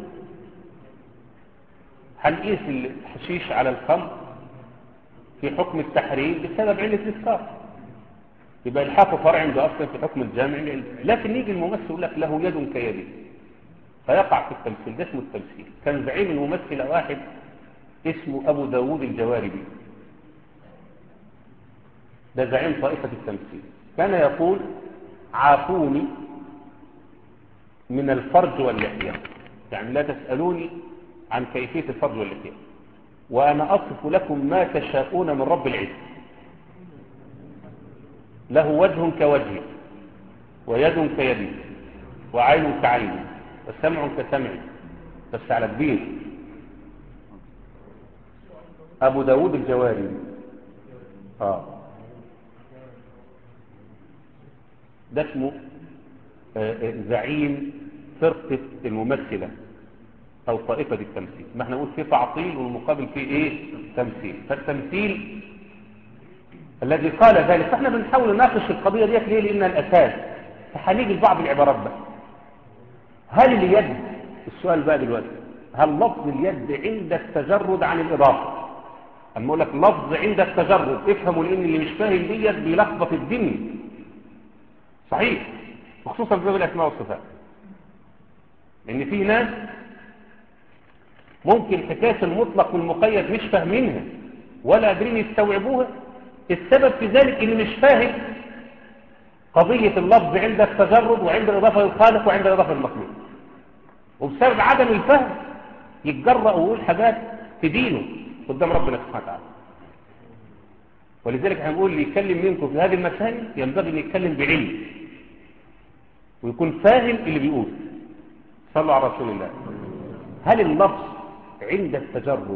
هنقيس الحشيش على الخمر في حكم التحريم بسبب علة الإسكار يبقى الحاق فرع عند أصلا في حكم الجامع لكن يجي الممثل يقول لك له يد كيدي فيقع في التمثيل ده اسمه التمثيل كان زعيم الممثل واحد اسمه أبو داود الجواربي ده زعيم طائفة التمثيل كان يقول عافوني من الفرج واللحية يعني لا تسألوني عن كيفية الفرج واللحية وأنا أصف لكم ما تشاءون من رب العزة له وجه كوجهي ويد كيدي وعين كعيني وسمع كسمعي بس على كبير أبو داود الجواري آه. ده اسمه آه، آه، زعيم فرقة الممثلة أو طائفة التمثيل ما احنا نقول فيه تعطيل والمقابل فيه ايه تمثيل فالتمثيل الذي قال ذلك فاحنا بنحاول نناقش القضية ديت ليه لأنها الأساس فهنيجي لبعض العبارات بقى هل اليد السؤال بقى دلوقتي هل لفظ اليد عند التجرد عن الإضافة أما أقول لك لفظ عند التجرد افهموا لأن اللي مش فاهم ديت بيلخبط الدنيا صحيح وخصوصا في باب الأسماء والصفات لأن في ناس ممكن حكاية المطلق والمقيد مش فاهمينها ولا قادرين يستوعبوها السبب في ذلك اللي مش فاهم قضية اللفظ عند التجرد وعند الإضافة للخالق وعند الإضافة للمخلوق وبسبب عدم الفهم يتجرأ ويقول حاجات تدينه قدام ربنا سبحانه وتعالى ولذلك هنقول اللي يتكلم منكم في هذه المسائل ينبغي ان يتكلم بعلم ويكون فاهم اللي بيقول صلوا على رسول الله هل اللفظ عند التجرب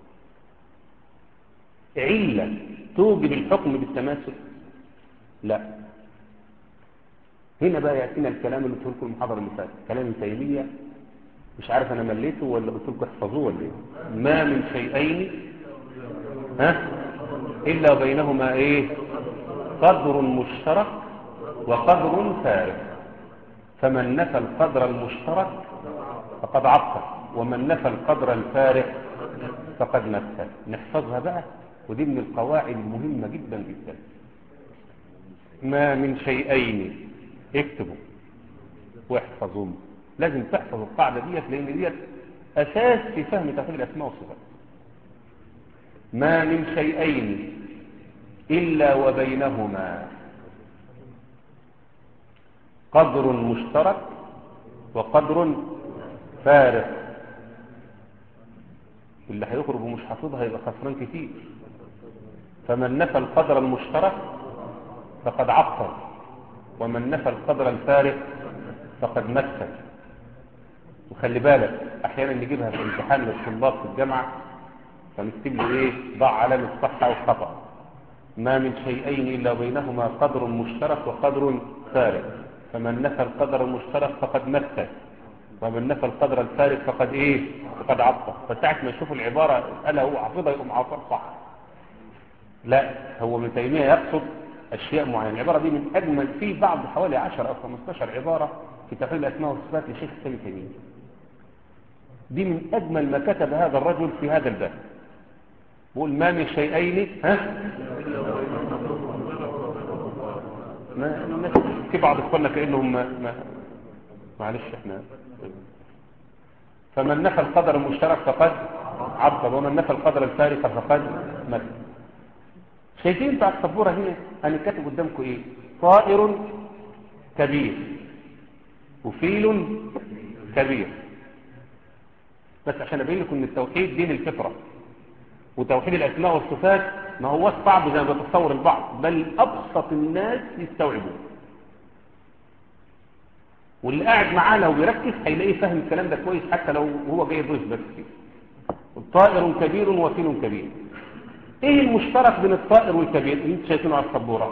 علة توجب الحكم بالتماثل لا هنا بقى يأتينا الكلام اللي قلت لكم المحاضرة اللي فاتت كلام ابن تيمية مش عارف انا مليته ولا قلت لكم احفظوه ولا ايه ما من شيئين ها الا بينهما ايه قدر مشترك وقدر فارق فمن نفى القدر المشترك فقد عطل ومن نفى القدر الفارق فقد مثل نحفظها بقى ودي من القواعد المهمة جدا جدا ما من شيئين اكتبوا واحفظوهم لازم تحفظ القاعدة ديت لان ديت اساس في فهم تفعيل الاسماء والصفات ما من شيئين الا وبينهما قدر مشترك وقدر فارق اللي هيخرج ومش حافظها يبقى خسران كتير فمن نفى القدر المشترك فقد عطل ومن نفى القدر الفارق فقد مثل وخلي بالك احيانا نجيبها في امتحان للطلاب في الجامعه فنكتب له ايه ضع علامه صح او خطا ما من شيئين الا بينهما قدر مشترك وقدر فارق فمن نفى القدر المشترك فقد مثل ومن نفى القدر الفارق فقد ايه فقد عطل فساعه ما يشوف العباره الا هو حافظها يقوم عاطل صح لا هو ابن تيميه يقصد اشياء معينه العباره دي من اجمل في بعض حوالي 10 او 15 عباره في تفعيل الاسماء والصفات لشيخ الاسلام تيميه دي من اجمل ما كتب هذا الرجل في هذا الباب بقول ما من شيئين ها ما الناس في بعض اخواننا كانهم ما ما معلش احنا فمن نفى القدر المشترك فقد عبد ومن نفى القدر الفارق فقد مثل شايفين بتاع السبوره هنا انا كاتب قدامكم ايه طائر كبير وفيل كبير بس عشان ابين لكم ان التوحيد دين الفطره وتوحيد الاسماء والصفات ما هو صعب زي ما بتصور البعض بل ابسط الناس يستوعبوه واللي قاعد معاه لو بيركز هيلاقيه فاهم الكلام ده كويس حتى لو هو جاي ضيف بس فيه طائر كبير وفيل كبير ايه المشترك بين الطائر والكبير اللي انت شايفينه على السبوره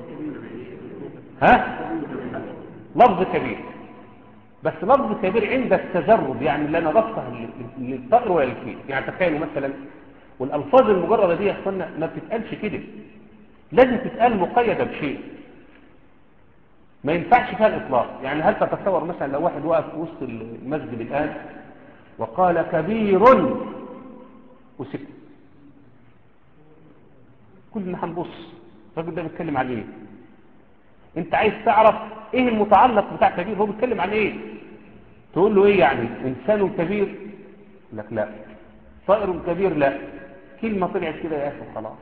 ها لفظ كبير بس لفظ كبير عند التجرد يعني اللي انا ضفتها للطائر ولا للفيل يعني تخيلوا مثلا والالفاظ المجرده دي يا اخوانا ما بتتقالش كده لازم تتقال مقيده بشيء ما ينفعش فيها الاطلاق يعني هل تتصور مثلا لو واحد واقف وسط المسجد الان وقال كبير وسكت كلنا هنبص الراجل ده بيتكلم عن ايه انت عايز تعرف ايه المتعلق بتاع كبير هو بيتكلم عن ايه تقول له ايه يعني انسان كبير لك لا طائر كبير لا كلمة طلعت كده يا اخي خلاص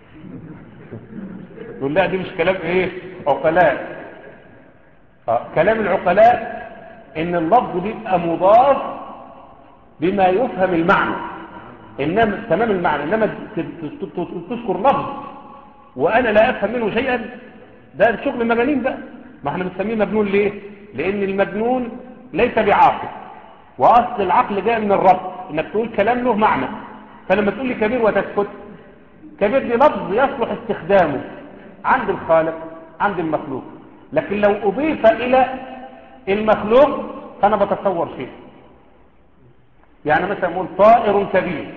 تقول لا دي مش كلام ايه عقلاء آه. كلام العقلاء ان اللفظ بيبقى مضاف بما يفهم المعنى انما تمام المعنى انما تذكر لفظ وانا لا افهم منه شيئا ده شغل مجانين بقى ما احنا بنسميه مجنون ليه لان المجنون ليس بعاقل واصل العقل جاي من الربط انك تقول كلام له معنى فلما تقول لي كبير وتسكت كبير دي لفظ يصلح استخدامه عند الخالق عند المخلوق لكن لو اضيف الى المخلوق فانا بتصور شيء يعني مثلا اقول طائر كبير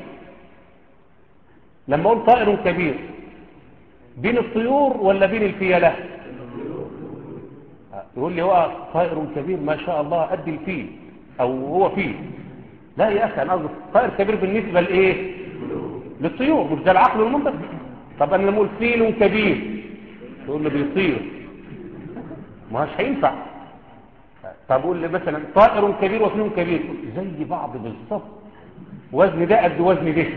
لما اقول طائر كبير بين الطيور ولا بين الفيلة يقول لي هو طائر كبير ما شاء الله قد الفيل او هو فيل لا يا اخي انا قصدي طائر كبير بالنسبة لايه للطيور مش ده العقل والمنطق طب انا لما اقول فيل كبير تقول لي بيطير ما مش هينفع طب اقول لي مثلا طائر كبير وفيل كبير زي بعض بالظبط وزن ده قد وزن ده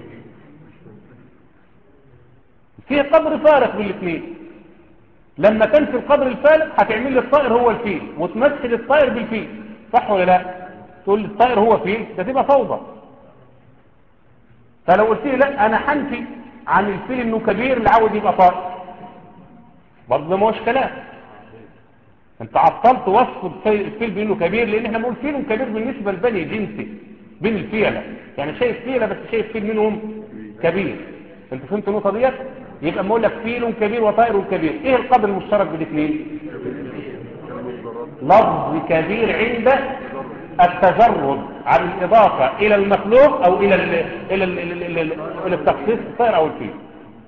في قدر فارق بين الاثنين لما كان في القدر الفارق هتعمل لي الطائر هو الفيل وتمثل الطائر بالفيل صح ولا لا تقول لي الطائر هو فيل ده تبقى فوضى فلو قلت لي لا انا حنفي عن الفيل انه كبير اللي عاوز يبقى طائر برضه ما هوش كلام انت عطلت وصف الفيل بانه كبير لان احنا بنقول فيل كبير بالنسبه لبني جنسي بين الفيلة يعني شايف فيلة بس شايف فيل منهم كبير انت فهمت النقطة ديت يبقى اما اقول لك فيل كبير وطائر كبير ايه القدر المشترك بين الاثنين لفظ كبير عند التجرد عن الإضافة إلى المخلوق أو إلى ال إلى ال إلى, ال إلى التخصيص الطائر أو الفيل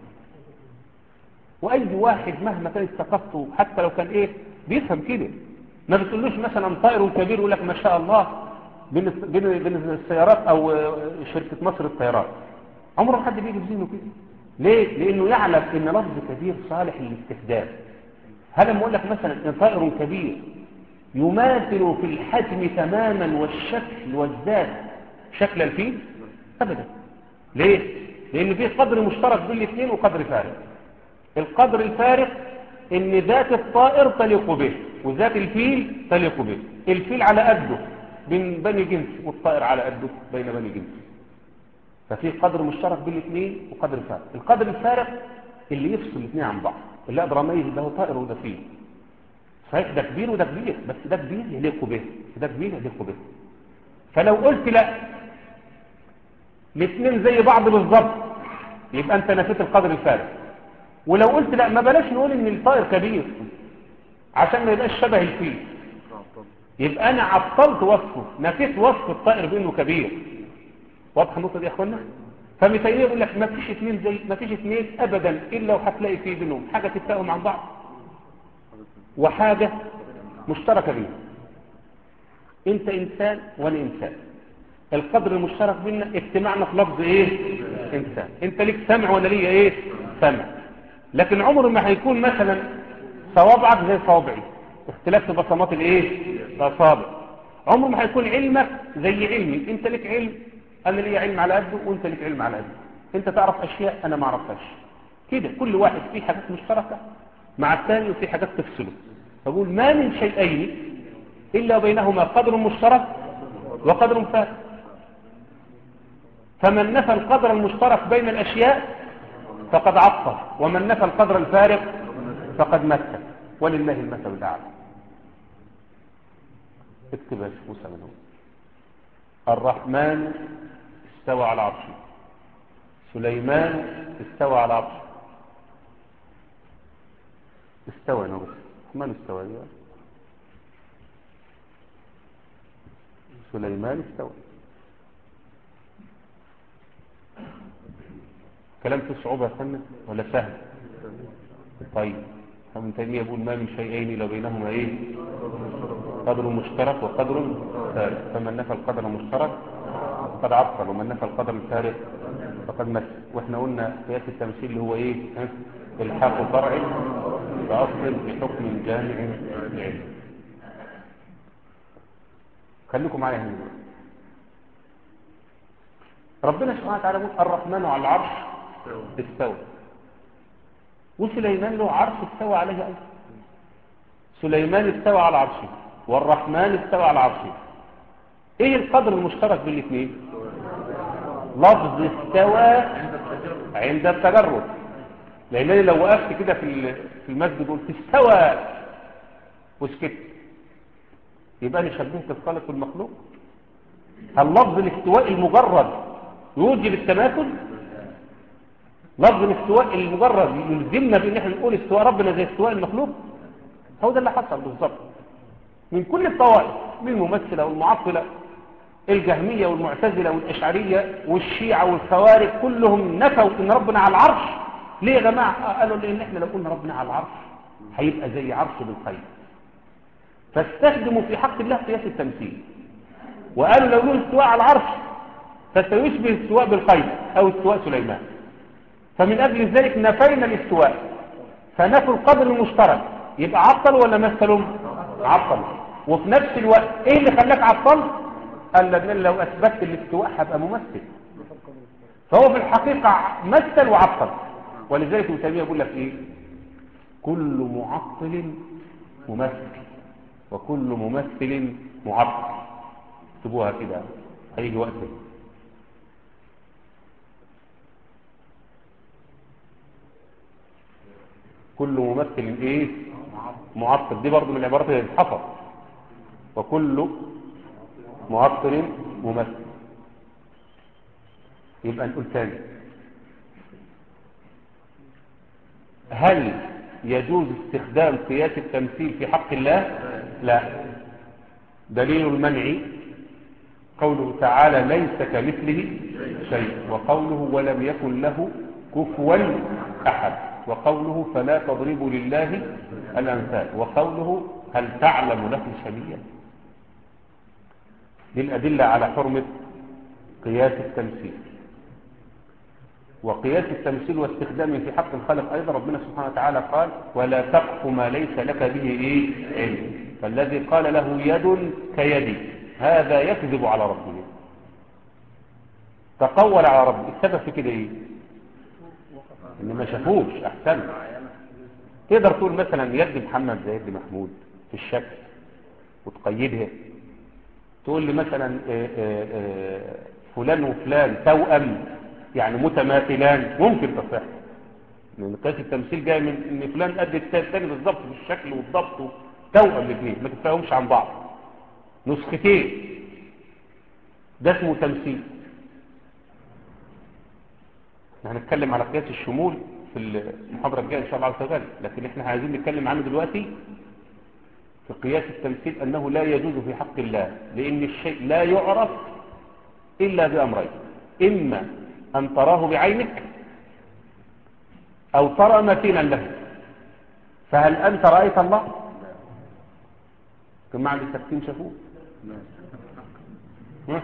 وأي واحد مهما كانت ثقافته حتى لو كان إيه بيفهم كده ما بتقولوش مثلا طائر كبير يقول لك ما شاء الله بين بين بين السيارات أو شركة مصر الطيران عمره حد بيجي بزينه كده ليه؟ لأنه يعلم إن لفظ كبير صالح للاستخدام هذا ما أقول لك مثلا إن طائر كبير يماثل في الحجم تماما والشكل والذات شكل الفيل ابدا ليه لان في قدر مشترك بين الاثنين وقدر فارق القدر الفارق ان ذات الطائر تليق به وذات الفيل تليق به الفيل على قده بين بني جنس والطائر على قده بين بني جنس ففي قدر مشترك بين الاثنين وقدر فارق القدر الفارق اللي يفصل الاثنين عن بعض اللي اقدر اميز ده طائر وده فيل صحيح ده كبير وده كبير بس ده كبير يليق به ده كبير يليق به فلو قلت لا الاثنين زي بعض بالظبط يبقى انت نفيت القدر الفارق ولو قلت لا ما بلاش نقول ان الطائر كبير عشان ما يبقاش شبه الفيل يبقى انا عطلت وصفه نفيت وصف الطائر بانه كبير واضحه النقطه دي يا اخوانا فمثاليه يقول لك ما فيش اثنين زي ما فيش اثنين ابدا الا وهتلاقي فيه بينهم حاجه تتفاهم عن بعض وحاجة مشتركة بينا انت انسان وانا انسان القدر المشترك بينا اجتماعنا في لفظ ايه انسان انت ليك سمع وانا ليا ايه سمع لكن عمر ما هيكون مثلا صوابعك زي صوابعي اختلاف في بصمات الايه الاصابع عمر ما هيكون علمك زي علمي انت ليك علم انا ليا علم على قده وانت ليك علم على قده انت تعرف اشياء انا ما اعرفهاش كده كل واحد فيه حاجات مشتركه مع الثاني وفي حاجات تفصله فقول ما من شيئين إلا بينهما قدر مشترك وقدر فارق فمن نفى القدر المشترك بين الأشياء فقد عطل ومن نفى القدر الفارق فقد مثل ولله المثل الأعلى اكتب يا موسى منه الرحمن استوى على عرشه سليمان استوى على عرشه استوى نور من استوى يا سليمان استوى كلام في صعوبة يا فندم ولا سهل طيب ابن تيمية يقول ما من شيئين لو بينهما ايه قدر مشترك وقدر فارق فمن نفى القدر المشترك فقد عطل ومن نفى القدر الفارق فقد مثل واحنا قلنا قياس التمثيل اللي هو ايه ها؟ الحاق فرع بأصل بحكم جامع العلم خليكم معايا هنا ربنا سبحانه وتعالى يقول الرحمن على العرش استوى وسليمان له عرش استوى عليه أيضا سليمان استوى على عرشه والرحمن استوى على عرشه ايه القدر المشترك بين الاثنين لفظ استوى عند التجرد لان لو وقفت كده في في المسجد قلت استوى وسكت يبقى انا شبهت الخالق والمخلوق هل لفظ الاستواء المجرد يوجب التماثل لفظ الاستواء المجرد يلزمنا بان احنا نقول استواء ربنا زي استواء المخلوق هو ده اللي حصل بالظبط من كل الطوائف من الممثله والمعطله الجهميه والمعتزله والاشعريه والشيعه والخوارج كلهم نفوا ان ربنا على العرش ليه يا جماعه قالوا لان احنا لو قلنا ربنا على العرش هيبقى زي عرش بالخير فاستخدموا في حق الله قياس التمثيل وقالوا لو له استواء على العرش فسيشبه استواء بالخير او استواء سليمان فمن اجل ذلك نفينا الاستواء فنفوا القدر المشترك يبقى عطل ولا مثلهم عطل وفي نفس الوقت ايه اللي خلاك عطل قال لان لو اثبتت الاستواء هبقى ممثل فهو في الحقيقة مثل وعطل ولذلك ابن تيميه يقول لك ايه كل معطل ممثل وكل ممثل معطل اكتبوها كده هيجي وقت كل ممثل ايه معطل دي برضو من العبارات اللي بتتحفظ وكل معطل ممثل يبقى نقول تاني هل يجوز استخدام قياس التمثيل في حق الله لا دليل المنع قوله تعالى ليس كمثله شيء وقوله ولم يكن له كفوا أحد وقوله فلا تضربوا لله الأمثال وقوله هل تعلم له سبيلا دي الأدلة على حرمة قياس التمثيل وقياس التمثيل واستخدامه في حق الخالق أيضا ربنا سبحانه وتعالى قال ولا تقف ما ليس لك به إيه علم فالذي قال له يد كيدي هذا يكذب على ربه تقول على ربه السبب في كده ايه ان ما شافوش احسن تقدر تقول مثلا يد محمد زي يد محمود في الشكل وتقيدها تقول لي مثلا آه، آه، آه، فلان وفلان توأم يعني متماثلان ممكن تصح لان قياس التمثيل جاي من ان فلان قد التاني بالظبط في الشكل والضبط توأم الاثنين ما تتفاهمش عن بعض نسختين ده اسمه تمثيل احنا هنتكلم على قياس الشمول في المحاضرة الجاية ان شاء الله عز وجل لكن احنا عايزين نتكلم عنه دلوقتي في قياس التمثيل انه لا يجوز في حق الله لان الشيء لا يعرف الا بامرين اما ان تراه بعينك او ترى مثيلا له فهل انت رأيت الله جماعة السكتين شافوه ها؟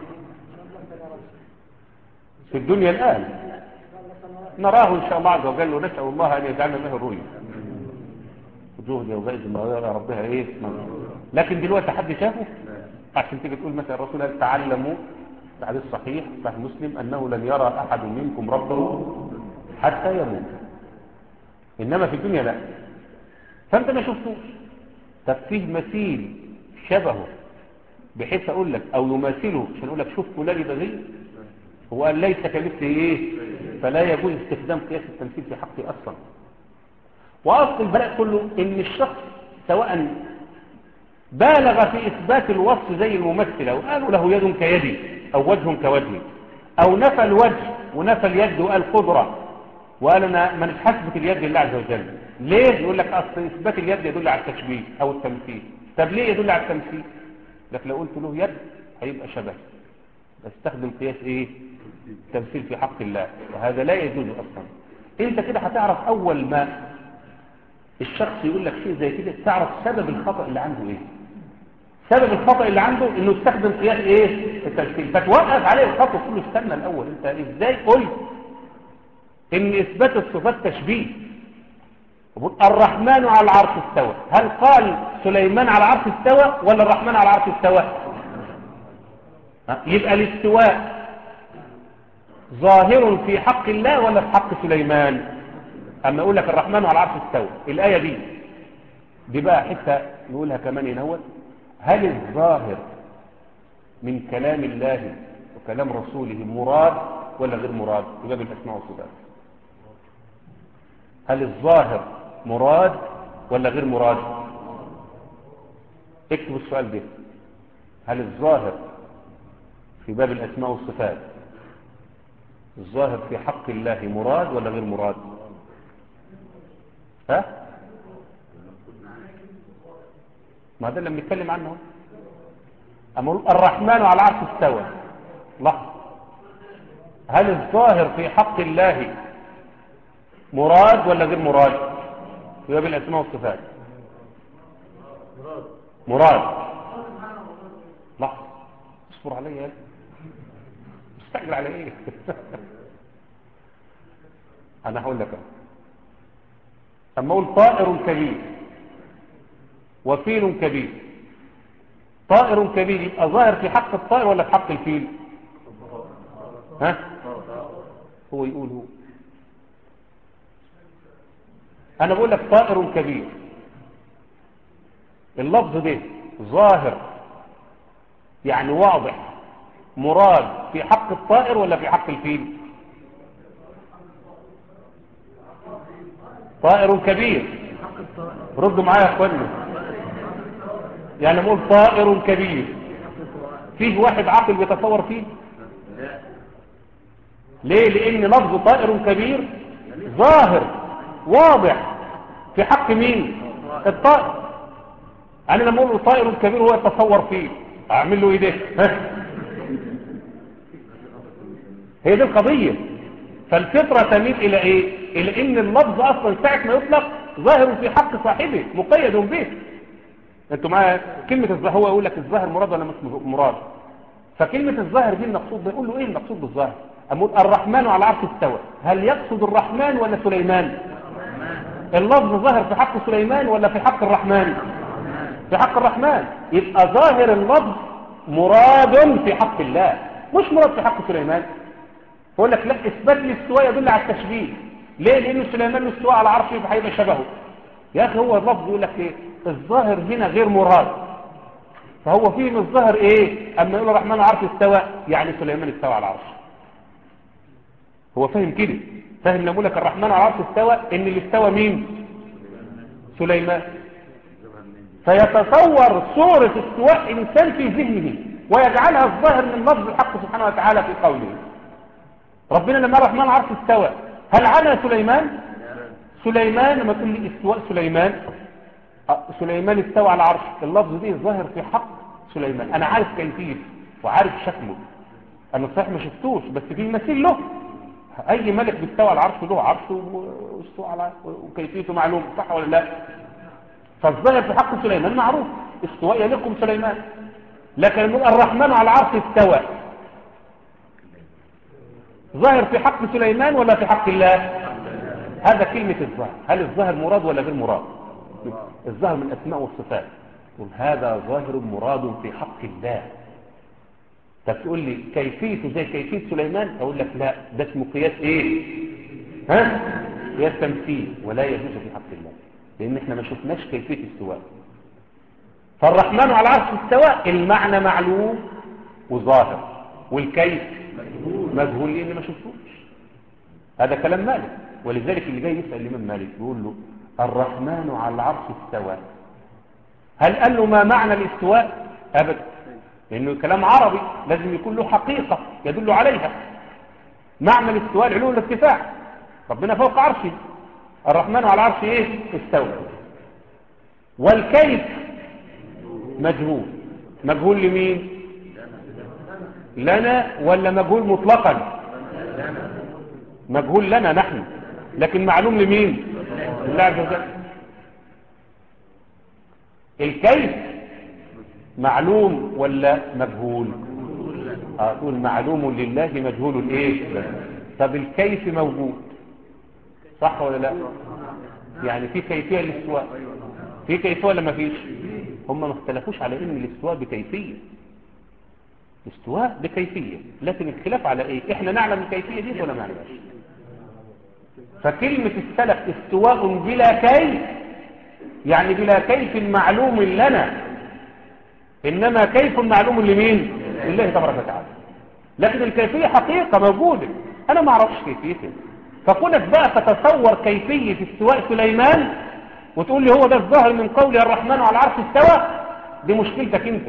في الدنيا الآن نراه إن شاء الله عز وجل ونسأل الله أن يجعلنا منه الرؤيا وجوه يومئذ ما يرى ربها إيه لكن دلوقتي حد شافه عشان تيجي تقول مثلا الرسول قال تعلموا الحديث صحيح صحيح مسلم أنه لن يرى أحد منكم ربه حتى يموت إنما في الدنيا لا فأنت ما شفتوش طب فيه مثيل شبهه بحيث أقول لك أو يماثله عشان أقول لك شوف فلان يبقى زيه هو قال ليس كمثله إيه فلا يجوز استخدام قياس التمثيل في حقه أصلا وأصل البلاء كله إن الشخص سواء بالغ في إثبات الوصف زي الممثلة وقالوا له يد كيدي أو وجه كوجهي أو نفى الوجه ونفى اليد وقال قدرة وقال أنا من حسبة اليد لله عز وجل ليه يقول لك أصل إثبات اليد يدل على التشبيه أو التمثيل طب ليه يدل على التمثيل لك لو قلت له يد هيبقى شبه استخدم قياس ايه تمثيل في حق الله وهذا لا يجوز اصلا انت كده هتعرف اول ما الشخص يقول لك شيء زي كده تعرف سبب الخطأ اللي عنده ايه سبب الخطأ اللي عنده انه استخدم قياس ايه التمثيل فتوقف عليه الخطأ كله استنى الاول انت ازاي قلت ان اثبات الصفات تشبيه الرحمن على العرش استوى هل قال سليمان على العرش استوى ولا الرحمن على العرش استوى يبقى الاستواء ظاهر في حق الله ولا في حق سليمان اما اقول لك الرحمن على العرش استوى الايه دي دي بقى حته نقولها كمان ينوت هل الظاهر من كلام الله وكلام رسوله مراد ولا غير مراد في باب الاسماء والصفات هل الظاهر مراد ولا غير مراد اكتب السؤال ده هل الظاهر في باب الأسماء والصفات الظاهر في حق الله مراد ولا غير مراد ها ما هذا اللي بنتكلم عنه أقول الرحمن على العرش استوى لحظة هل الظاهر في حق الله مراد ولا غير مراد في باب الأسماء والصفات مراد لحظة اصبر علي يا مستعجل على ايه انا هقول لك اما اقول طائر كبير وفيل كبير طائر كبير يبقى ظاهر في حق الطائر ولا في حق الفيل ها هو يقول هو انا بقول لك طائر كبير اللفظ ده ظاهر يعني واضح مراد في حق الطائر ولا في حق الفيل طائر كبير ردوا معايا يا اخوانا يعني نقول طائر كبير فيه واحد عاقل بيتصور فيه ليه لان لفظ طائر كبير ظاهر واضح في حق مين الطائر انا لما اقول له طائر كبير هو يتصور فيه اعمل له ايه ده ها؟ هي دي القضيه فالفطره تميل الى ايه الى ان اللفظ اصلا ساعه ما يطلق ظاهر في حق صاحبه مقيد به انتوا معايا كلمه الظاهر هو يقول لك الظاهر مراد ولا مش مراد فكلمه الظاهر دي المقصود بيقول له ايه المقصود بالظاهر أقول الرحمن على العرش استوى هل يقصد الرحمن ولا سليمان اللفظ ظاهر في حق سليمان ولا في حق الرحمن في حق الرحمن يبقى ظاهر اللفظ مراد في حق الله مش مراد في حق سليمان يقول لك لا اثبات الاستواء يدل على التشبيه ليه لان سليمان استوى على عرشه يبقى هيبقى شبهه يا اخي هو اللفظ يقول لك ايه الظاهر هنا غير مراد فهو فيه من الظاهر ايه اما يقول الرحمن على العرش استوى يعني سليمان استوى على العرش هو فاهم كده فاهم لما يقول لك الرحمن على العرش استوى ان اللي استوى مين سليمان فيتصور صورة استواء انسان في ذهنه ويجعلها الظاهر من لفظ الحق سبحانه وتعالى في قوله ربنا لما الرحمن على العرش استوى هل عنا سليمان سليمان لما تقول لي استواء سليمان أه، سليمان استوى على العرش اللفظ دي ظاهر في حق سليمان انا عارف كيفيته وعارف شكله انا صحيح ما شفتوش بس في مثيل له اي ملك بيستوى على العرش له عرش واستوى على وكيفيته معلوم صح ولا لا فالظاهر في حق سليمان معروف استواء يليق سليمان لكن نقول الرحمن على العرش استوى ظاهر في حق سليمان ولا في حق الله هذا كلمة الظاهر هل الظاهر مراد ولا غير مراد الظاهر من الأسماء والصفات قل هذا ظاهر مراد في حق الله فتقول لي كيفيته زي كيفية سليمان أقول لك لا ده اسمه قياس إيه ها قياس تمثيل ولا يجوز في حق الله لأن احنا ما شفناش كيفية استواء فالرحمن على العرش استوى المعنى معلوم وظاهر والكيف مجهول لأن ما شفتوش هذا كلام مالك ولذلك اللي جاي يسأل الإمام مالك بيقول له الرحمن على العرش استوى هل قال له ما معنى الاستواء أبدا لأنه كلام عربي لازم يكون له حقيقة يدل عليها معنى الاستواء العلو والارتفاع ربنا فوق عرشه الرحمن على العرش ايه استوى والكيف مجهول مجهول لمين لنا ولا مجهول مطلقا مجهول لنا نحن لكن معلوم لمين لله عز وجل الكيف معلوم ولا مجهول اقول معلوم لله مجهول ايه طب الكيف موجود صح ولا لا يعني في كيفيه للاستواء في كيفيه ولا ما فيش هم ما اختلفوش على ان الاستواء بكيفيه الاستواء بكيفيه لكن الخلاف على ايه احنا نعلم الكيفيه دي ولا ما نعلمهاش فكلمه السلف استواء بلا كيف يعني بلا كيف معلوم لنا إنما كيف معلوم لمين لله تبارك وتعالى لكن الكيفية حقيقة موجودة أنا ما أعرفش كيفيتها فكونك بقى تتصور كيفية استواء سليمان وتقول لي هو ده الظاهر من قول الرحمن على العرش استوى دي مشكلتك انت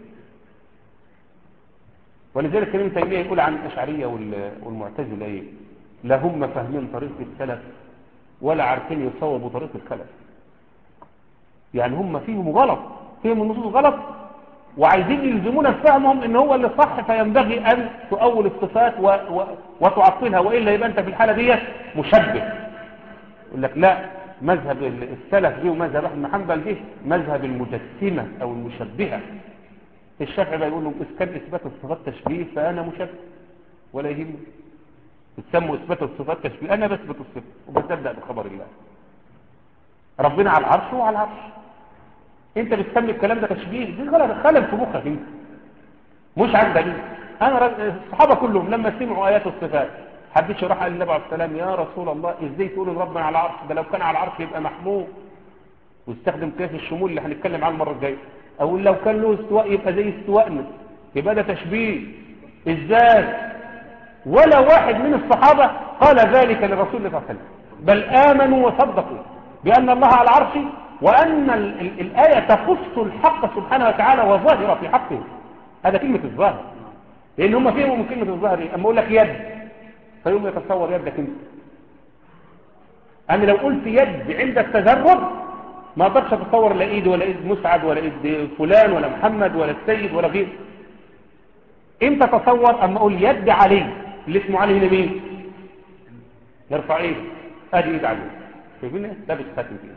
ولذلك ابن تيمية يقول عن الأشعرية والمعتزلة ايه لا هم فاهمين طريق السلف ولا عارفين يصوبوا طريق الخلف يعني هم فيهم غلط فيهم النصوص غلط وعايزين يلزمونا في فهمهم ان هو اللي صح فينبغي ان تؤول الصفات و... و... وتعطلها والا يبقى انت في الحاله ديت مشبه يقول لك لا مذهب السلف دي ومذهب احمد بن حنبل دي مذهب المجسمه او المشبهه الشافعي بقى يقول لهم كان اثبات الصفات تشبيه فانا مشبه ولا يهمني تسموا اثبات الصفات تشبيه انا بثبت الصفه وبصدق بخبر الله ربنا على العرش وعلى العرش انت بتسمي الكلام ده تشبيه دي غلط خلل في مخك انت مش عن دليل انا رج... الصحابه كلهم لما سمعوا ايات الصفات حبيتش اروح قال النبي عليه السلام يا رسول الله ازاي تقول ان ربنا على العرش ده لو كان على العرش يبقى محمود واستخدم قياس الشمول اللي هنتكلم عنه المره الجايه او لو كان له استواء يبقى زي استواءنا يبقى ده تشبيه ازاي ولا واحد من الصحابه قال ذلك لرسول الله صلى الله عليه وسلم بل امنوا وصدقوا بان الله على العرش وأن ال ال الآية تخص الحق سبحانه وتعالى وظاهرة في حقه هذا كلمة الظاهر لأن هم فيهم من كلمة الظاهر أما أقول لك يد فيوم يتصور يدك انت انا لو قلت يد عند التجرد ما اقدرش اتصور لا ايد ولا ايد مسعد ولا ايد فلان ولا محمد ولا السيد ولا غيره امتى تصور اما اقول يد علي اللي اسمه علي هنا مين يرفع ايه ادي ايد علي شايفين ايه لابس خاتم فيه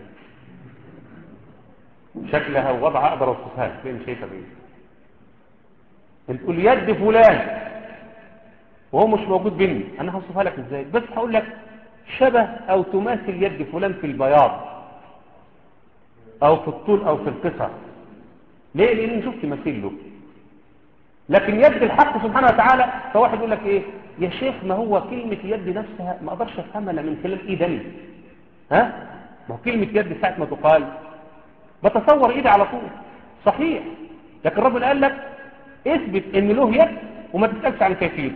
شكلها ووضعها اقدر اوصفها لك لان شايفها بايه انت تقول يد فلان وهو مش موجود بيني انا هوصفها لك ازاي بس هقول لك شبه او تماثل يد فلان في البياض او في الطول او في القصر ليه لان شفت مثيل له لكن يد الحق سبحانه وتعالى فواحد يقول لك ايه يا شيخ ما هو كلمة يد نفسها ما اقدرش افهمها الا من خلال ايدني ها ما هو كلمة يد ساعة ما تقال بتصور ايدي على طول صحيح لكن ربنا قال لك اثبت ان له يد وما تسألش عن كيفيته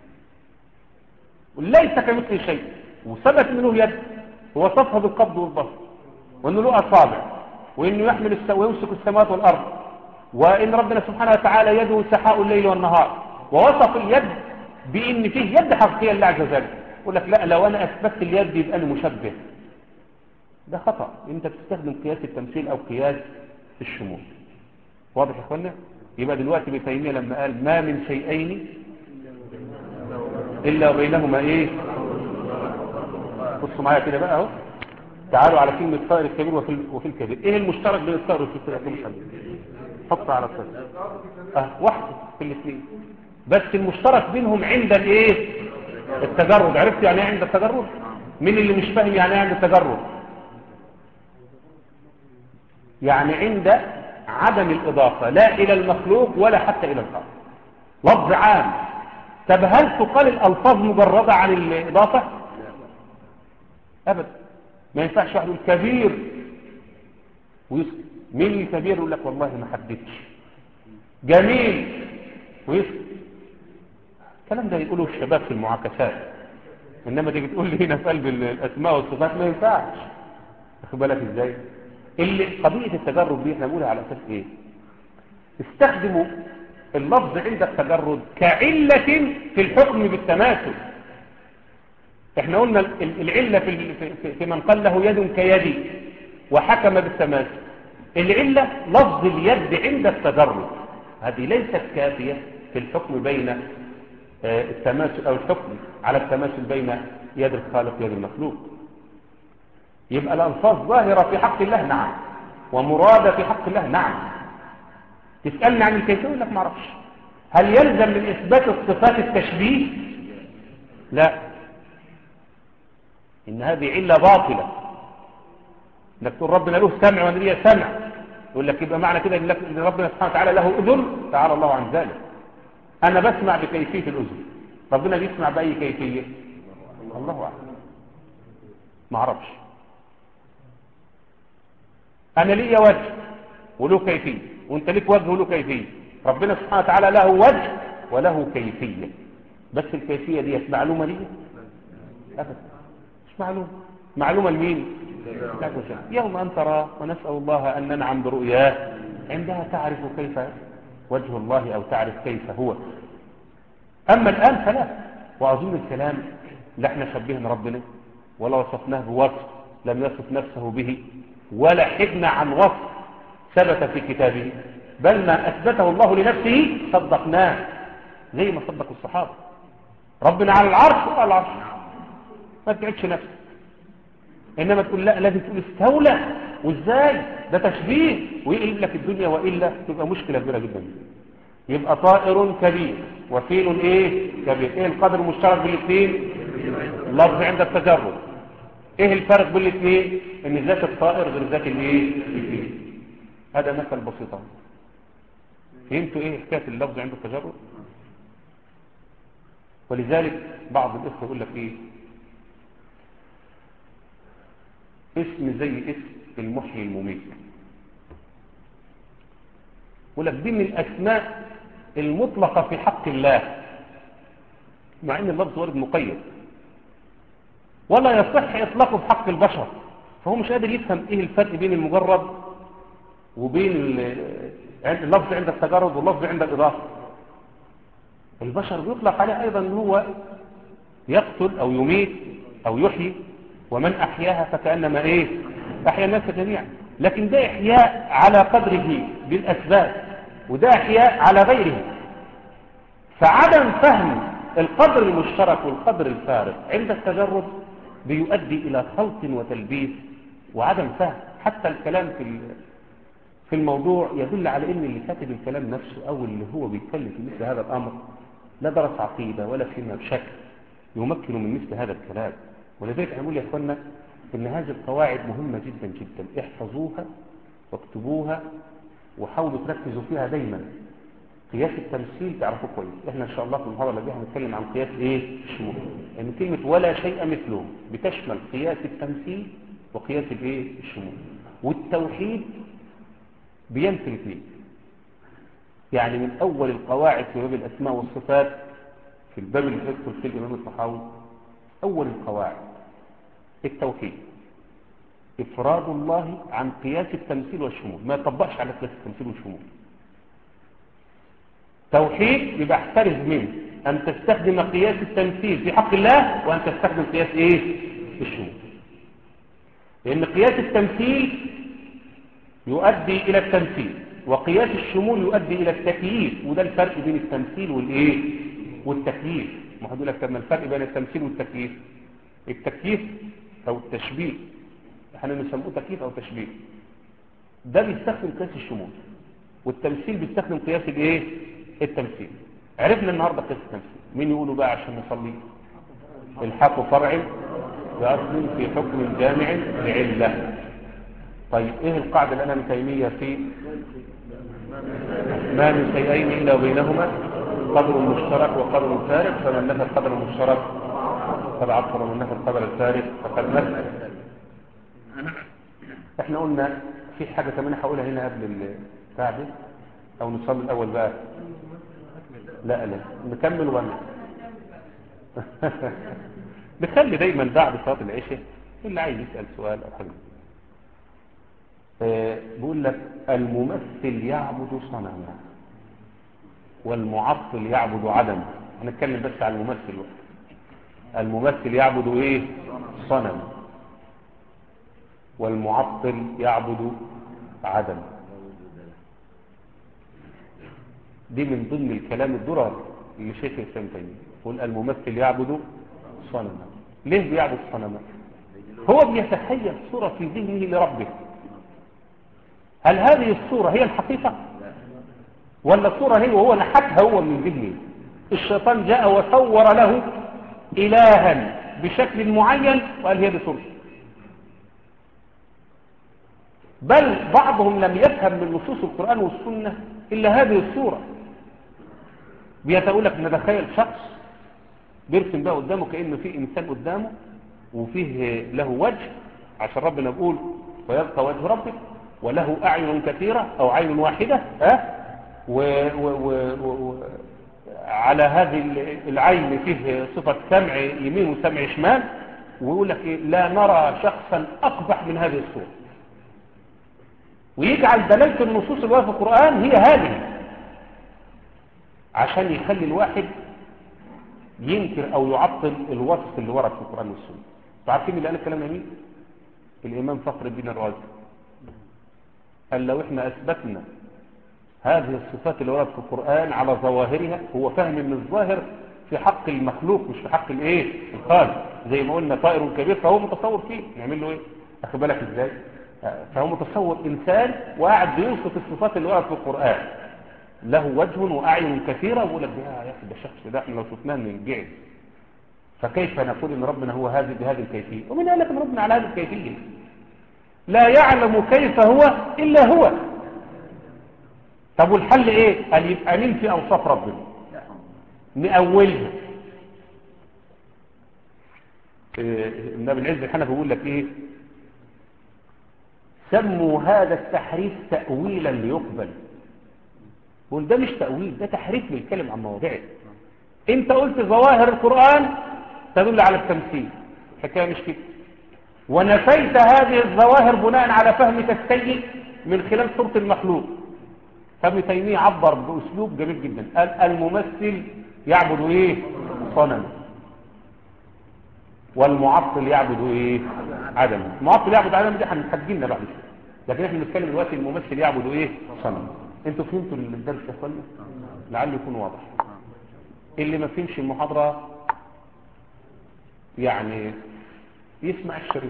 ليس كمثل شيء وثبت ان له يد هو صفها بالقبض والبسط وانه له اصابع وانه يحمل الس... ويمسك السماوات والارض وان ربنا سبحانه وتعالى يده سحاء الليل والنهار ووصف اليد بان فيه يد حقيقيه لله عز وجل يقول لك لا لو انا اثبتت اليد يبقى انا مشبه ده خطا انت بتستخدم قياس التمثيل او قياس الشمول واضح يا اخوانا يبقى دلوقتي ابن تيميه لما قال ما من شيئين الا وبينهما ايه بصوا معايا كده بقى اهو تعالوا على كلمة الطائر الكبير وفي, وفي الكبير ايه المشترك بين الطائر وفي الكبير حط على الطائر اه واحدة في الاثنين بس المشترك بينهم عند الايه التجرد عرفت يعني ايه عند التجرد مين اللي مش فاهم يعني ايه عند التجرد يعني عند عدم الإضافة لا إلى المخلوق ولا حتى إلى الخالق لفظ عام طب هل تقال الألفاظ مجردة عن الإضافة أبدا ما ينفعش واحد يقول كبير ويسكت مين الكبير يقول لك والله ما حددتش جميل ويسكت الكلام ده يقوله الشباب في المعاكسات انما تيجي تقول لي هنا في قلب الاسماء والصفات ما ينفعش واخد بالك ازاي اللي قضيه التجرد دي احنا بنقولها على اساس ايه استخدموا اللفظ عند التجرد كعله في الحكم بالتماثل احنا قلنا العلة في, في, في من قال له يد كيدي وحكم بالتماثل العلة لفظ اليد عند التجرد هذه ليست كافية في الحكم بين التماثل او الحكم على التماثل بين يد الخالق ويد المخلوق يبقى الألفاظ ظاهرة في حق الله نعم ومرادة في حق الله نعم تسألني عن الكيفية يقول لك ما اعرفش هل يلزم من إثبات الصفات التشبيه لا إن هذه علة باطلة انك تقول ربنا له سمع وانا لي سمع يقول لك يبقى معنى كده ان ربنا سبحانه وتعالى له اذن تعالى الله عن ذلك انا بسمع بكيفيه الاذن ربنا بيسمع باي كيفيه الله اعلم ما اعرفش انا لي وجه وله كيفيه وانت ليك وجه وله كيفيه ربنا سبحانه وتعالى له وجه وله كيفيه بس الكيفيه دي معلومه لي ابدا مش معلومه معلومه لمين يوم أن ترى ونسأل الله أن ننعم برؤياه عندها تعرف كيف وجه الله أو تعرف كيف هو أما الآن فلا وأظن الكلام لا احنا شبهنا ربنا ولا وصفناه بوصف لم يصف نفسه به ولا حدنا عن وصف ثبت في كتابه بل ما أثبته الله لنفسه صدقناه زي ما صدقوا الصحابة ربنا على العرش وعلى العرش ما تبعدش نفسك إنما تقول لا لازم تقول استولى وإزاي ده تشبيه ويقلب لك الدنيا وإلا تبقى مشكلة كبيرة جدا يبقى طائر كبير وفيل إيه كبير إيه القدر المشترك بالاثنين لفظ عند التجرد إيه الفرق بين الاثنين إن ذات الطائر غير ذات الإيه الفيل هذا مثل بسيط فهمتوا إيه حكاية اللفظ عند التجرد ولذلك بعض الإخوة يقول لك إيه اسم زي اسم المحيي المميت ولك دي من الأسماء المطلقة في حق الله مع ان اللفظ وارد مقيد ولا يصح إطلاقه في حق البشر فهو مش قادر يفهم ايه الفرق بين المجرد وبين اللفظ عند التجرد واللفظ عند الإضافة البشر بيطلق عليه أيضا ان هو يقتل أو يميت أو يحيي ومن أحياها فكأنما إيه أحيا الناس جميعا لكن ده إحياء على قدره بالأسباب وده إحياء على غيره فعدم فهم القدر المشترك والقدر الفارق عند التجرد بيؤدي إلى خلط وتلبيس وعدم فهم حتى الكلام في في الموضوع يدل على ان اللي كاتب الكلام نفسه او اللي هو بيتكلم في مثل هذا الامر لا درس عقيده ولا فهمها بشكل يمكن من مثل هذا الكلام ولذلك انا بقول يا اخوانا ان هذه القواعد مهمه جدا جدا احفظوها واكتبوها وحاولوا تركزوا فيها دايما قياس التمثيل تعرفوه كويس احنا ان شاء الله في المحاضره اللي جايه هنتكلم عن قياس ايه الشمول يعني كلمه ولا شيء مثله بتشمل قياس التمثيل وقياس الايه الشمول والتوحيد بينفي الاثنين يعني من اول القواعد في باب الاسماء والصفات في الباب اللي يدخل فيه الامام الطحاوي اول القواعد التوحيد افراد الله عن قياس التمثيل والشمول ما يطبقش على قياس التمثيل والشمول توحيد يبقى احترز منه ان تستخدم قياس التمثيل في حق الله وان تستخدم قياس ايه الشمول لان قياس التمثيل يؤدي الى التمثيل وقياس الشمول يؤدي الى التكييف وده الفرق بين التمثيل والايه والتكييف ما هقول لك ما الفرق بين التمثيل والتكييف التكييف او التشبيه احنا بنسموه تكييف او تشبيه ده بيستخدم قياس الشمول والتمثيل بيستخدم قياس الايه التمثيل عرفنا النهارده قياس التمثيل مين يقولوا بقى عشان نصلي الحق فرع بأصل في حكم جامع لعله طيب ايه القاعدة اللي انا من تيمية في ما من شيئين الا وبينهما قدر مشترك وقدر فارق فمن نفى القدر المشترك فقد عطر ومن نفى القدر الفارق فقد نفى احنا قلنا في حاجة كمان هقولها هنا قبل الكعبة او نصلي الاول بقى لا لا نكمل ولا نخلي دايما بعد صلاة العشاء اللي عايز يسأل سؤال او حاجة بيقول لك الممثل يعبد صنما والمعطل يعبد عدم هنتكلم بس عن الممثل وقت. الممثل يعبد ايه صنم والمعطل يعبد عدم دي من ضمن الكلام الدرر اللي شيخ الاسلام تيميه يقول الممثل يعبد صنما ليه بيعبد صنما هو بيتخيل صوره في ذهنه لربه هل هذه الصورة هي الحقيقة ولا الصورة هي وهو نحتها هو من ذهنه الشيطان جاء وصور له إلها بشكل معين وقال هي دي صورته بل بعضهم لم يفهم من نصوص القرآن والسنة إلا هذه الصورة بيتقول لك نتخيل شخص بيرسم بقى قدامه كأنه في إنسان قدامه وفيه له وجه عشان ربنا بيقول ويبقى وجه ربك وله أعين كثيرة أو عين واحدة أه؟ و و و و على هذه العين فيه صفة سمع يمين وسمع شمال ويقول لك إيه؟ لا نرى شخصا أقبح من هذه الصورة ويجعل دلالة النصوص اللي في القرآن هي هذه عشان يخلي الواحد ينكر أو يعطل الوصف اللي ورد في القرآن والسنة عارفين اللي قال الكلام ده مين؟ الإمام فخر الدين الرازي قال لو احنا اثبتنا هذه الصفات اللي وردت في القرآن على ظواهرها هو فهم ان الظاهر في حق المخلوق مش في حق الايه الخالق زي ما قلنا طائر كبير فهو متصور فيه نعمل له ايه اخد بالك ازاي فهو متصور انسان وقاعد بيوصف الصفات اللي وردت في القرآن له وجه واعين كثيره ويقول لك يا اخي ده الشخص ده احنا لو شفناه ننجعل فكيف نقول ان ربنا هو هذه بهذه الكيفيه ومن قال لك ان ربنا على هذه الكيفيه لا يعلم كيف هو إلا هو طب والحل ايه قال يبقى ننفي اوصاف ربنا نأولها إيه النبي العز الحنفي بيقول لك ايه سموا هذا التحريف تأويلا ليقبل بقول ده مش تأويل ده تحريف للكلم عن مواضعه انت قلت ظواهر القرآن تدل على التمثيل الحكايه مش كده ونفيت هذه الظواهر بناء على فهمك السيء من خلال صورة المخلوق فابن تيمية عبر بأسلوب جميل جدا قال الممثل يعبد ايه صنم والمعطل يعبد ايه عدم المعطل يعبد عدم دي هنحكي لنا بعد شويه لكن احنا بنتكلم دلوقتي الممثل يعبد ايه صنم انتوا فهمتوا الدرس يا اخوانا لعله يكون واضح اللي ما فهمش المحاضره يعني يسمع الشريط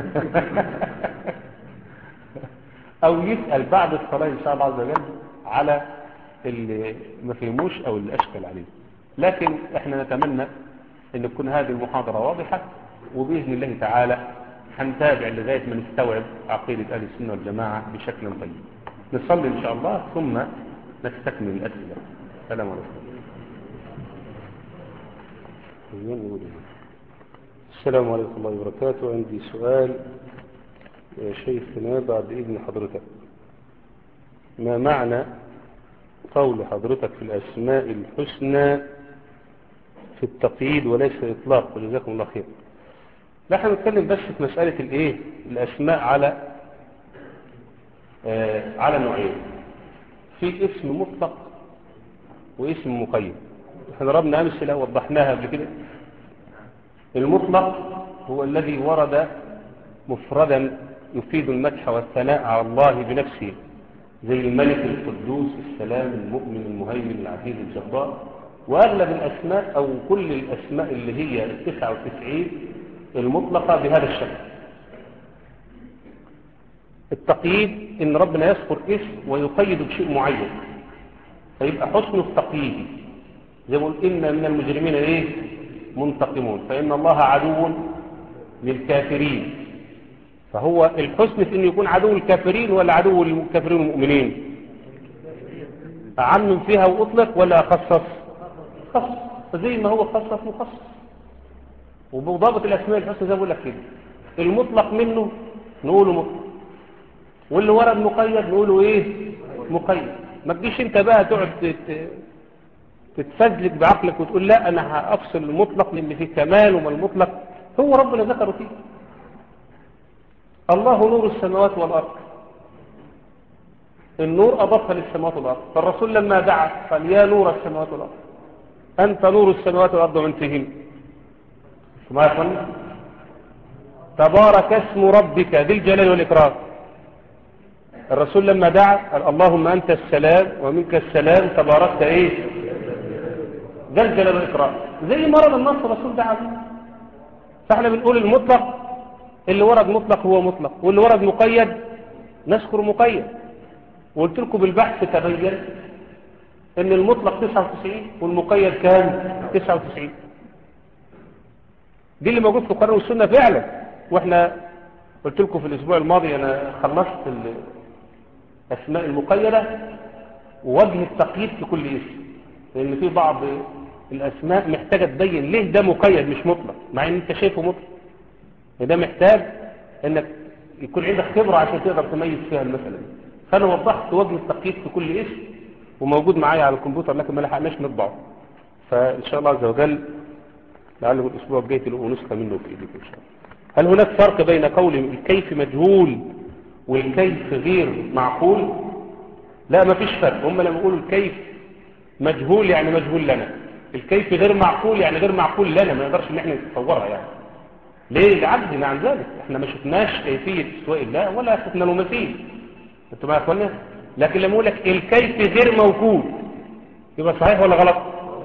او يسأل بعد الصلاة ان شاء الله عز وجل على اللي ما فهموش او اللي اشكل عليه لكن احنا نتمنى ان تكون هذه المحاضرة واضحة وبإذن الله تعالى هنتابع لغاية ما نستوعب عقيدة أهل السنة والجماعة بشكل طيب نصلي إن شاء الله ثم نستكمل الأسئلة السلام عليكم السلام عليكم الله وبركاته عندي سؤال يا شيخنا بعد إذن حضرتك ما معنى قول حضرتك في الأسماء الحسنى في التقييد وليس إطلاق وجزاكم الله خير لا احنا بنتكلم بس في مسألة الايه الأسماء على آه على نوعين في اسم مطلق واسم مقيد احنا ضربنا أمثلة وضحناها قبل كده المطلق هو الذي ورد مفردا يفيد المدح والثناء على الله بنفسه زي الملك القدوس السلام المؤمن المهيمن العزيز الجبار وأغلب الأسماء أو كل الأسماء اللي هي التسعة وتسعين المطلقة بهذا الشكل التقييد إن ربنا يذكر اسم ويقيد بشيء معين فيبقى حسن التقييد زي ما قلت إن من المجرمين إيه منتقمون فإن الله عدو للكافرين فهو الحسن في أنه يكون عدو الكافرين ولا عدو الكافرين المؤمنين أعمم فيها وأطلق ولا أخصص خصص فزي ما هو خصص مخصص وبضابط الأسماء الحسنى زي ما بقول لك كده المطلق منه نقوله مطلق واللي ورد مقيد نقوله ايه مقيد ما تجيش انت بقى تقعد تتفزلك بعقلك وتقول لا انا هافصل المطلق لان فيه كمال وما المطلق هو ربنا ذكره فيه الله نور السماوات والارض النور اضافها للسماوات والارض فالرسول لما دعا قال يا نور السماوات والارض انت نور السماوات والارض ومن فيهن ما يقول تبارك اسم ربك ذي الجلال والإكرام الرسول لما دعا قال اللهم أنت السلام ومنك السلام تباركت إيه ذا الجلال والإكرام زي ما ورد النص الرسول دعا به فاحنا بنقول المطلق اللي ورد مطلق هو مطلق واللي ورد مقيد نذكر مقيد وقلت لكم بالبحث تبين ان المطلق 99 والمقيد كان 99 دي اللي موجود في القرآن والسنة فعلا واحنا قلت لكم في الاسبوع الماضي انا خلصت الاسماء المقيدة ووجه التقييد في كل اسم لان في بعض الاسماء محتاجة تبين ليه ده مقيد مش مطلق مع ان انت شايفه مطلق ده محتاج انك يكون عندك خبرة عشان تقدر تميز فيها المسألة دي فانا وضحت وجه التقييد في كل اسم وموجود معايا على الكمبيوتر لكن ما لحقناش نطبعه فان شاء الله عز وجل لعله الأسبوع الجاي تلقوا نسخة منه في إيديكم إن شاء الله هل هناك فرق بين قول الكيف مجهول والكيف غير معقول لا ما فيش فرق هم لما يقولوا الكيف مجهول يعني مجهول لنا الكيف غير معقول يعني غير معقول لنا ما نقدرش ان احنا نتصورها يعني ليه لعجزنا عن ذلك احنا ما شفناش كيفية استواء الله ولا شفنا له مثيل انتوا معايا يا اخوانا لكن لما يقول لك الكيف غير موجود يبقى صحيح ولا غلط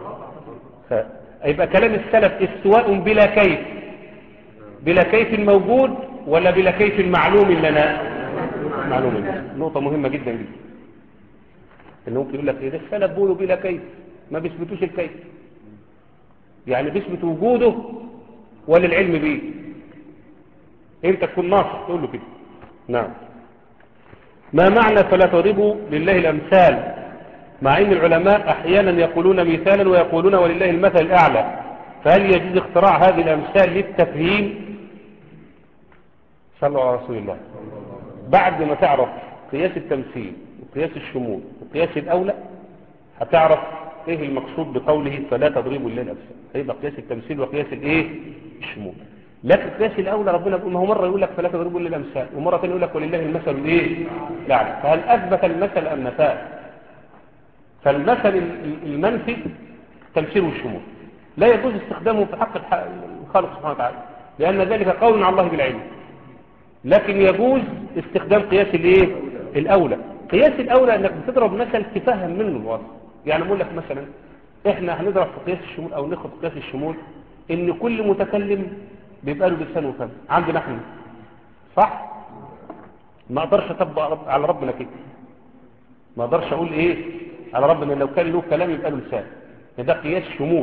يبقى كلام السلف استواء بلا كيف بلا كيف موجود ولا بلا كيف معلوم لنا معلوم لنا نقطة مهمة جدا جدا انه ممكن يقول لك ايه ده السلف بيقولوا بلا كيف ما بيثبتوش الكيف يعني بيثبت وجوده ولا العلم بيه انت تكون ناصح تقول له كده نعم ما معنى فلا تضربوا لله الامثال مع ان العلماء احيانا يقولون مثالا ويقولون ولله المثل الاعلى فهل يجوز اختراع هذه الامثال للتفهيم صلوا على رسول الله بعد ما تعرف قياس التمثيل وقياس الشمول وقياس الاولى هتعرف ايه المقصود بقوله فلا تضربوا لله الامثال هيبقى قياس التمثيل وقياس الايه الشمول لكن قياس الاولى ربنا بيقول ما هو مره يقول لك فلا تضربوا لله الامثال ومره ثانيه يقول لك ولله المثل الايه الاعلى فهل اثبت المثل ام نفاه فالمثل المنفي تمثيل الشمول لا يجوز استخدامه في حق الخالق سبحانه وتعالى لأن ذلك قول على الله بالعلم لكن يجوز استخدام قياس الايه الأولى قياس الأولى أنك بتضرب مثل تفهم منه الوصف يعني بقول لك مثلا احنا هنضرب في قياس الشمول أو ناخد قياس الشمول ان كل متكلم بيبقى له لسان وفم عندنا احنا صح ما اقدرش اطبق رب على ربنا كده ما اقدرش اقول ايه على ربنا لو كان له كلام يبقى له لسان ده قياس شمول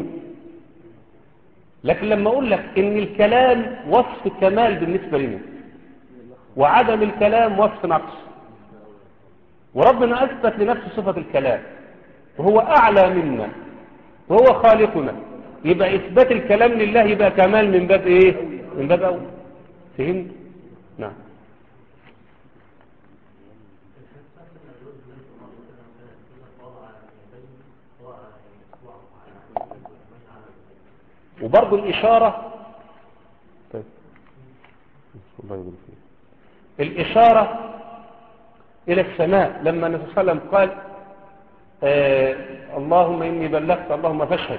لكن لما اقول لك ان الكلام وصف كمال بالنسبة لنا وعدم الكلام وصف نقص وربنا اثبت لنفسه صفة الكلام وهو اعلى منا وهو خالقنا يبقى اثبات الكلام لله يبقى كمال من باب ايه من باب اول فهمت نعم وبرضه الإشارة طيب. الله يقول فيه. الإشارة إلى السماء لما النبي صلى الله عليه وسلم قال آه اللهم إني بلغت اللهم فاشهد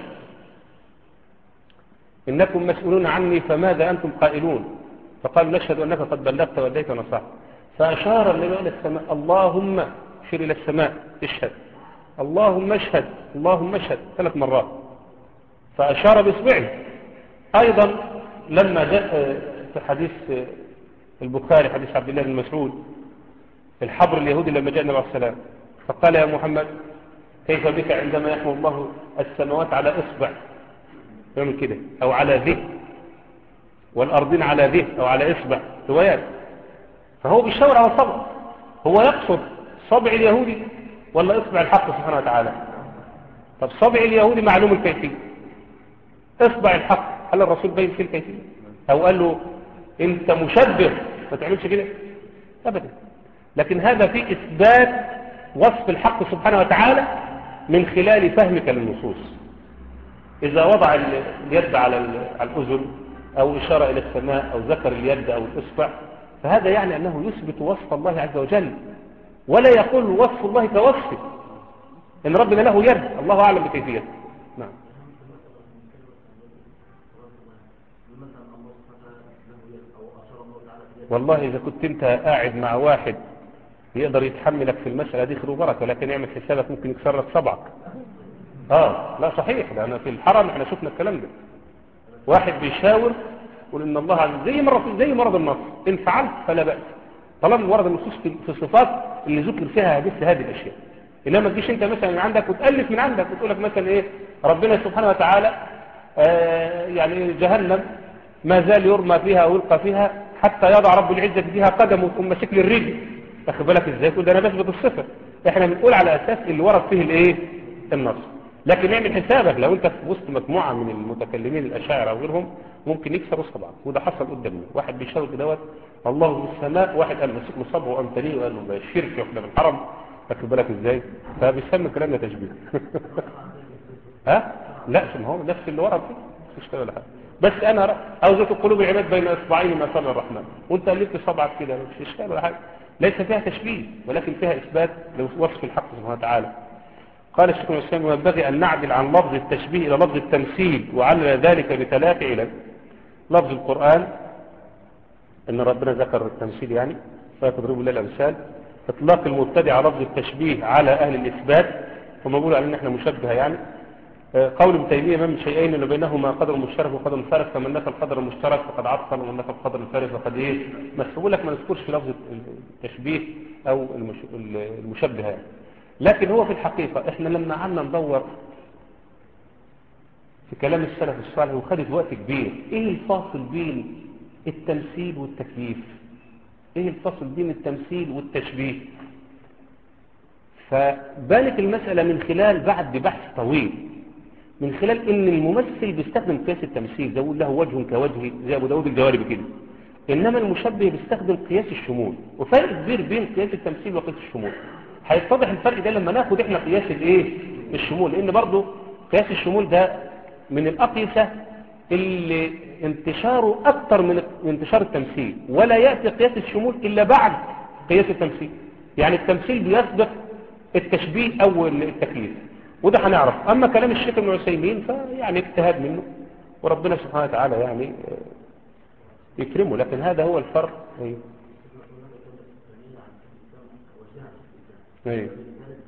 إنكم مسؤولون عني فماذا أنتم قائلون فقال نشهد أنك قد بلغت وأديت ونصحت فأشار النبي إلى السماء اللهم اشر إلى السماء اشهد اللهم اشهد اللهم اشهد ثلاث مرات فأشار بإصبعه أيضا لما جاء في حديث البخاري حديث عبد الله بن مسعود الحبر اليهودي لما جاء النبي عليه السلام فقال يا محمد كيف بك عندما يحمل الله السماوات على إصبع يعمل كده أو على ذه والأرضين على ذه أو على إصبع روايات فهو بيشاور على صبع هو يقصد صبع اليهودي ولا إصبع الحق سبحانه وتعالى طب صبع اليهودي معلوم الكيفية اصبع الحق هل الرسول بين فيه الكيفية او قال له انت مشبه ما تعملش كده ابدا لكن هذا في اثبات وصف الحق سبحانه وتعالى من خلال فهمك للنصوص اذا وضع اليد على على الاذن او اشاره الى السماء او ذكر اليد او الاصبع فهذا يعني انه يثبت وصف الله عز وجل ولا يقول وصف الله كوصفه ان ربنا له يد الله اعلم بكيفيته نعم والله إذا كنت أنت قاعد مع واحد يقدر يتحملك في المسألة دي خير وبركة لكن يعمل حسابك ممكن يكسر لك صبعك آه لا صحيح لأن في الحرم احنا شفنا الكلام ده واحد بيشاور يقول إن الله عز زي مرض زي مرض النص إن فعلت فلا بأس طالما ورد النصوص في الصفات اللي ذكر فيها مثل هذه الأشياء إنما ما تجيش أنت مثلا من عندك وتألف من عندك وتقول لك مثلا إيه ربنا سبحانه وتعالى آه يعني جهنم ما زال يرمى فيها ويلقى فيها حتى يضع رب العزة فيها قدمه ثم شكل الرجل واخد بالك ازاي تقول ده انا بثبت الصفه احنا بنقول على اساس اللي ورد فيه الايه النص لكن اعمل حسابك لو انت في وسط مجموعه من المتكلمين الاشاعره وغيرهم ممكن يكسروا صبعك وده حصل قدامنا واحد بيشاور دوت الله في السماء واحد قال مسك مصابه وقام تاني وقال له ده الشرك واحنا في الحرم واخد بالك ازاي فبيسمى الكلام ده تشبيه ها لا ما هو نفس اللي ورد فيه مش اشتغل ولا حاجه بس انا اوزت قلوب العباد بين اصبعين ما صلى الرحمن وانت قلبت صبعك كده مش اشكال ولا حاجه ليس فيها تشبيه ولكن فيها اثبات لوصف الحق سبحانه وتعالى قال الشيخ الاسلام وينبغي ان نعدل عن لفظ التشبيه الى لفظ التمثيل وعلل ذلك بثلاث علل لفظ القران ان ربنا ذكر التمثيل يعني فيضرب له الامثال اطلاق المبتدع على لفظ التشبيه على اهل الاثبات هم بيقولوا علينا احنا مشبهه يعني قول ابن تيمية من شيئين اللي بينهما قدر مشترك وقدر مفارق فمن نفى القدر المشترك فقد عطل ومن نفى القدر المفارق فقد ايه مسؤول لك ما نذكرش في لفظ التشبيه او المشبه يعني. لكن هو في الحقيقة احنا لما عمنا ندور في كلام السلف الصالح وخدت وقت كبير ايه الفاصل بين التمثيل والتكييف ايه الفاصل بين التمثيل والتشبيه فبانت المسألة من خلال بعد بحث طويل من خلال ان الممثل بيستخدم قياس التمثيل زي له وجه كوجه زي ابو داود الجواربي كده انما المشبه بيستخدم قياس الشمول وفرق كبير بين قياس التمثيل وقياس الشمول هيتضح الفرق ده لما ناخد احنا قياس الايه الشمول لان برضه قياس الشمول ده من الاقيسه اللي انتشاره اكتر من انتشار التمثيل ولا ياتي قياس الشمول الا بعد قياس التمثيل يعني التمثيل بيسبق التشبيه او التكليف وده هنعرف أما كلام الشيخ ابن عثيمين فيعني اجتهاد منه وربنا سبحانه وتعالى يعني يكرمه لكن هذا هو الفرق ايوه ايوه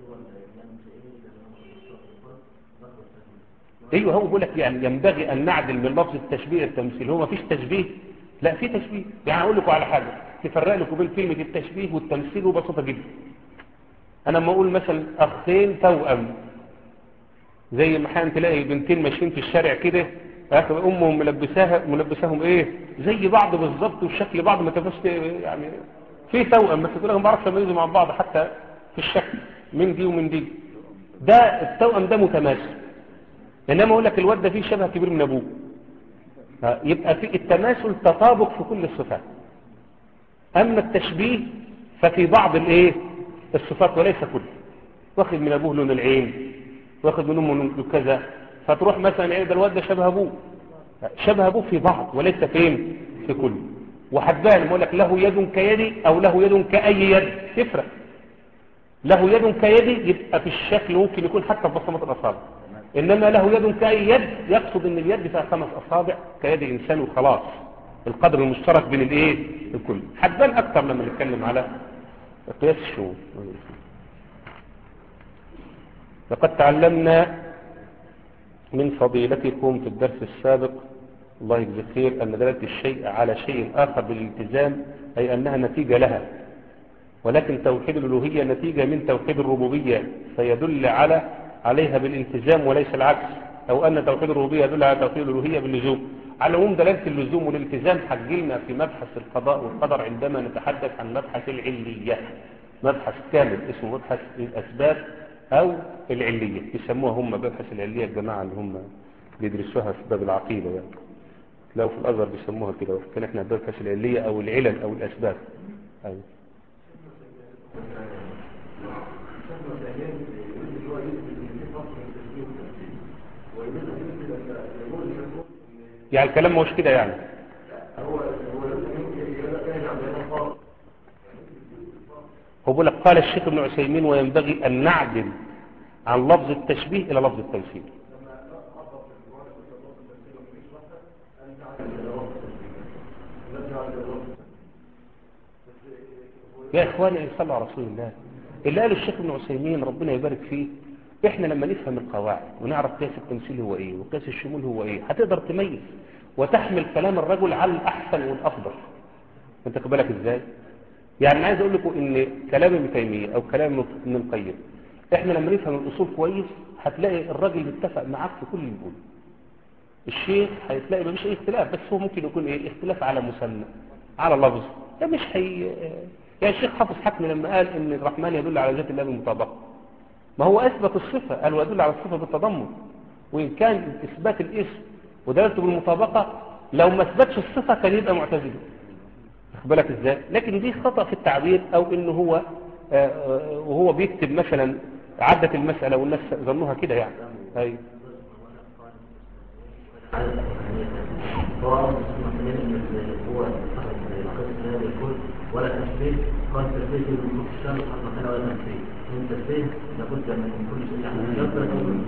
ايوه هو بيقول لك يعني ينبغي ان نعدل من لفظ التشبيه التمثيل هو ما فيش تشبيه لا في تشبيه يعني اقول لكم على حاجه تفرق لكم بين كلمه التشبيه والتمثيل وبسيطه جدا انا لما اقول مثلا اخين توأم زي ما حين تلاقي بنتين ماشيين في الشارع كده اخر امهم ملبساها ملبساهم ايه زي بعض بالظبط وشكل بعض ما تبقاش يعني في توأم بس تقول لك ما بعرفش اميزهم مع بعض حتى في الشكل من دي ومن دي ده التوأم ده متماثل انما اقول لك الواد ده فيه شبه كبير من ابوه ها، يبقى في التماثل تطابق في كل الصفات اما التشبيه ففي بعض الايه الصفات وليس كله واخد من ابوه لون العين واخد من امه لون كذا فتروح مثلا ايه ده الواد ده شبه ابوه شبه ابوه في بعض وليس فين في كله وحبان يقول لك له يد كيدي او له يد كاي يد تفرق له يد كيدي يبقى في الشكل ممكن يكون حتى في بصمات الاصابع انما له يد كاي يد يقصد ان اليد فيها خمس اصابع كيد انسان وخلاص القدر المشترك بين الايه الكل حبان اكتر لما نتكلم على قياس الشمول لقد تعلمنا من فضيلتكم في الدرس السابق الله يجزي خير أن دلالة الشيء على شيء آخر بالالتزام أي أنها نتيجة لها ولكن توحيد الألوهية نتيجة من توحيد الربوبية فيدل على عليها بالالتزام وليس العكس أو أن توحيد الربوبية يدل على توحيد الألوهية باللزوم على العموم دلالة اللزوم والالتزام حجلنا في مبحث القضاء والقدر عندما نتحدث عن مبحث العلية مبحث كامل اسمه مبحث الأسباب أو العلية يسموها هم مبحث العلية الجماعة اللي هم بيدرسوها في باب العقيدة يعني لو في الأزهر بيسموها كده كان احنا مبحث العلية أو العلل أو الأسباب أيوة. يعني الكلام مش كده يعني هو بيقول لك قال الشيخ ابن عثيمين وينبغي أن نعدل عن لفظ التشبيه إلى لفظ التمثيل يا إخواني صلوا على رسول الله اللي قاله الشيخ ابن عثيمين ربنا يبارك فيه احنا لما نفهم القواعد ونعرف قياس التمثيل هو ايه وقياس الشمول هو ايه هتقدر تميز وتحمل كلام الرجل على الأحسن والأفضل انت بالك ازاي يعني أنا عايز اقول لكم ان كلام ابن تيميه او كلام ابن القيم احنا لما نفهم الاصول كويس هتلاقي الراجل متفق معاك في كل اللي بيقوله الشيخ هتلاقي مفيش اي اختلاف بس هو ممكن يكون ايه اختلاف على مسمى على لفظ ده مش هي يعني الشيخ حافظ حكم لما قال ان الرحمن يدل على ذات الله بالمطابقه ما هو اثبت الصفه قال ويدل على الصفه بالتضمن وان كان اثبات الاسم ودلالته بالمطابقه لو ما اثبتش الصفه كان يبقى معتزلي واخد بالك ازاي لكن دي خطأ في التعبير او ان هو آه وهو بيكتب مثلا عدت المسألة والناس ظنوها كده يعني ايوه ولا تشبيه قال تشبيه في المخ الشر حتى كان ولا تشبيه من تشبيه لابد من كل شيء يعني يقدر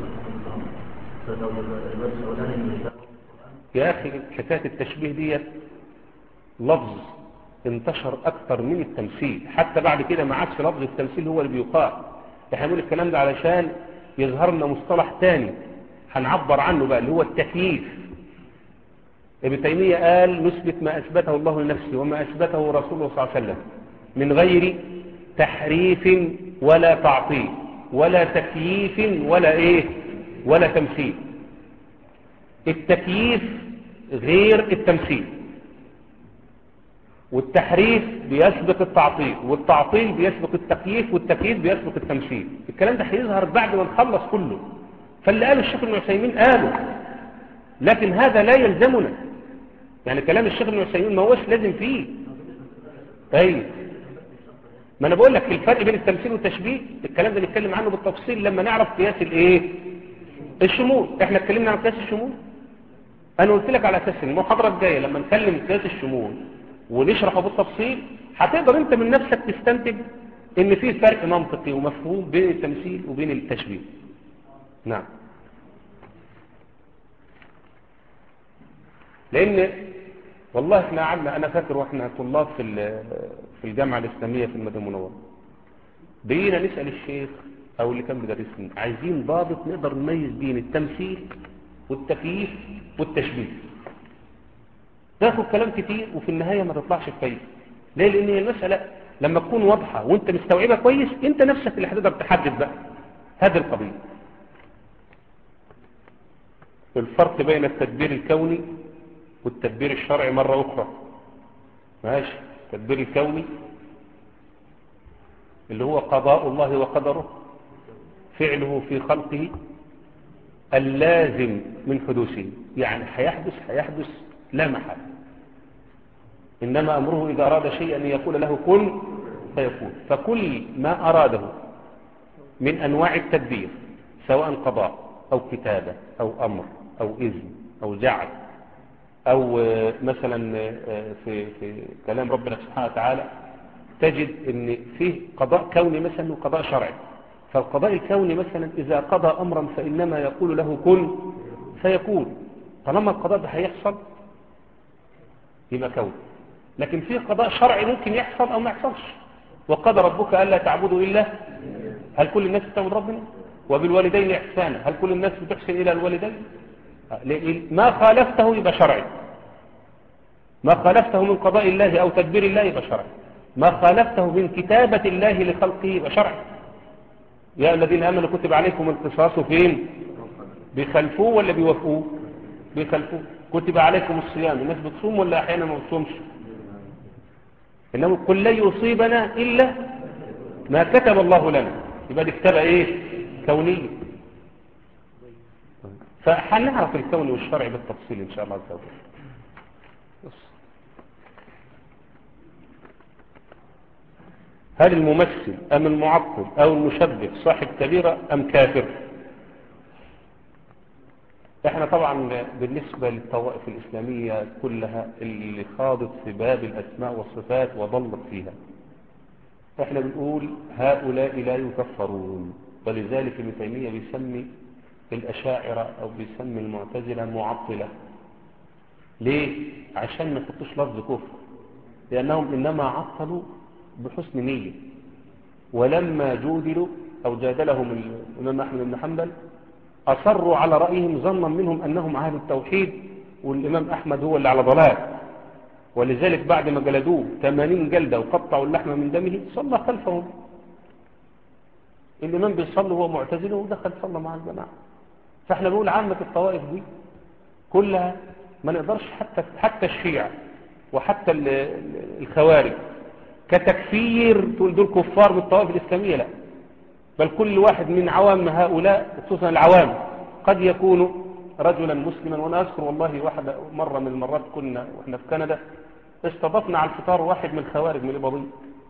يا أخي حكاية التشبيه دي لفظ انتشر أكثر من التمثيل حتى بعد كده ما عادش لفظ التمثيل هو اللي بيقال احنا بنقول الكلام ده علشان يظهر لنا مصطلح تاني هنعبر عنه بقى اللي هو التكييف ابن تيمية قال نثبت ما أثبته الله لنفسه وما أثبته رسوله صلى الله عليه وسلم من غير تحريف ولا تعطيل ولا تكييف ولا ايه ولا تمثيل التكييف غير التمثيل والتحريف بيسبق التعطيل والتعطيل بيسبق التكييف والتكييف بيسبق التمثيل الكلام ده هيظهر بعد ما نخلص كله فاللي قاله الشيخ ابن عثيمين قاله لكن هذا لا يلزمنا يعني كلام الشيخ ابن عثيمين ما هوش لازم فيه ايوه ما انا بقول لك الفرق بين التمثيل والتشبيه الكلام ده نتكلم عنه بالتفصيل لما نعرف قياس الايه الشمول احنا اتكلمنا عن قياس الشمول انا قلت لك على اساس المحاضره الجايه لما نتكلم قياس الشمول ونشرحه بالتفصيل هتقدر انت من نفسك تستنتج ان في فرق منطقي ومفهوم بين التمثيل وبين التشبيه نعم لان والله احنا قعدنا انا فاكر واحنا طلاب في ال- في الجامعه الاسلاميه في المدينه المنوره بقينا نسال الشيخ او اللي كان بيدرسنا عايزين ضابط نقدر نميز بين التمثيل والتكييف والتشبيه تاخد كلام كتير وفي النهايه ما تطلعش بفايده ليه لان هي المساله لما تكون واضحه وانت مستوعبها كويس انت نفسك اللي هتقدر تحدد بقى هذه القضيه الفرق بين التدبير الكوني والتدبير الشرعي مرة أخرى ماشي التدبير الكوني اللي هو قضاء الله وقدره فعله في خلقه اللازم من حدوثه يعني هيحدث هيحدث لا محالة إنما أمره إذا أراد شيئا أن يقول له كن فيكون فكل ما أراده من أنواع التدبير سواء قضاء أو كتابة أو أمر أو إذن أو جعل أو آه، مثلا آه، في, في كلام ربنا سبحانه وتعالى تجد أن فيه قضاء كوني مثلا وقضاء شرعي فالقضاء الكوني مثلا إذا قضى أمرا فإنما يقول له كن فيكون طالما القضاء ده هيحصل يبقى كون لكن في قضاء شرعي ممكن يحصل أو ما يحصلش وقضى ربك ألا تعبدوا إلا هل كل الناس بتعبد ربنا وبالوالدين إحسانا هل كل الناس بتحسن إلى الوالدين لأن ما خالفته يبقى شرعي ما خالفته من قضاء الله أو تدبير الله يبقى شرعي ما خالفته من كتابة الله لخلقه يبقى شرعي يا الذين آمنوا كتب عليكم القصاص فين بيخلفوه ولا بيوافقوه بيخلفوه كتب عليكم الصيام الناس بتصوم ولا أحيانا ما بتصومش إنما قل لن يصيبنا إلا ما كتب الله لنا يبقى دي كتابة إيه كونية فهنعرف الكون والشرع بالتفصيل إن شاء الله عز وجل بس. هل الممثل أم المعطل أو المشبه صاحب كبيرة أم كافر احنا طبعا بالنسبة للطوائف الإسلامية كلها اللي خاضت في باب الأسماء والصفات وضلت فيها احنا بنقول هؤلاء لا يكفرون ولذلك ابن تيمية بيسمي الأشاعرة أو بيسمي المعتزلة معطلة ليه؟ عشان ما يحطوش لفظ كفر لأنهم إنما عطلوا بحسن نية ولما جودلوا أو جادلهم الإمام أحمد بن حنبل أصروا على رأيهم ظنا منهم أنهم أهل التوحيد والإمام أحمد هو اللي على ضلال ولذلك بعد ما جلدوه 80 جلدة وقطعوا اللحم من دمه صلى خلفهم الإمام بيصلي وهو معتزله ودخل صلى مع الجماعة فاحنا بنقول عامة الطوائف دي كلها ما نقدرش حتى حتى الشيعة وحتى ال- ال- الخوارج كتكفير تقول دول كفار بالطوائف الإسلامية لا بل كل واحد من عوام هؤلاء خصوصا العوام قد يكون رجلا مسلما وانا اذكر والله واحدة مرة من المرات كنا واحنا في كندا استضفنا على الفطار واحد من الخوارج من الاباضية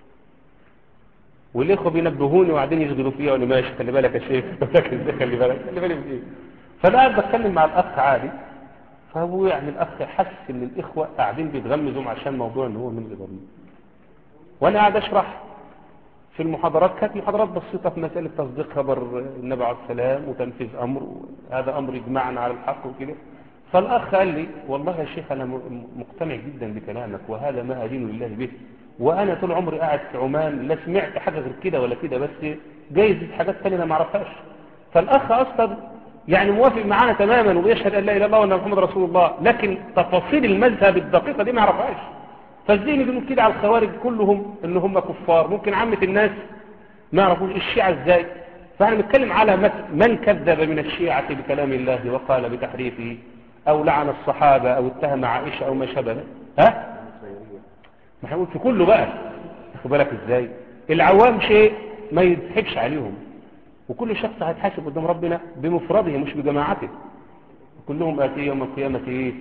والاخوه بينبهوني وقاعدين يشغلوا فيها وانا ماشي خلي بالك يا شيخ لكن ازاي خلي بالك خلي بالك من ايه فانا قاعد بتكلم مع الاخ عادي فهو يعني الاخ حس ان الاخوه قاعدين بيتغمزوا عشان موضوع ان هو من الاباضية وانا قاعد اشرح في المحاضرات كانت محاضرات بسيطة في مسألة تصديق خبر النبي عليه السلام وتنفيذ أمر هذا أمر يجمعنا على الحق وكده فالأخ قال لي والله يا شيخ أنا م- مقتنع جدا بكلامك وهذا ما أدين لله به وأنا طول عمري قاعد في عمان لا سمعت حاجة غير كده ولا كده بس جايز حاجات تانية أنا ما أعرفهاش فالأخ أصلا يعني موافق معانا تماما ويشهد أن لا إله إلا الله وأن محمد رسول الله لكن تفاصيل المذهب الدقيقة دي ما يعرفهاش فالذهن بيقول كده على الخوارج كلهم ان هم كفار ممكن عامة الناس ما يعرفوش الشيعة ازاي فاحنا بنتكلم على مت- من كذب من الشيعة بكلام الله وقال بتحريفه او لعن الصحابة او اتهم عائشة او ما شابه ها ما هنقول في كله بقى خد بالك ازاي العوام شيء ما يضحكش عليهم وكل شخص هيتحاسب قدام ربنا بمفرده مش بجماعته كلهم آتي يوم القيامة ايه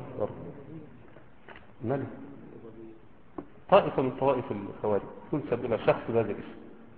مالك طائفة من طوائف الخوارج تنسب إلى شخص بهذا الاسم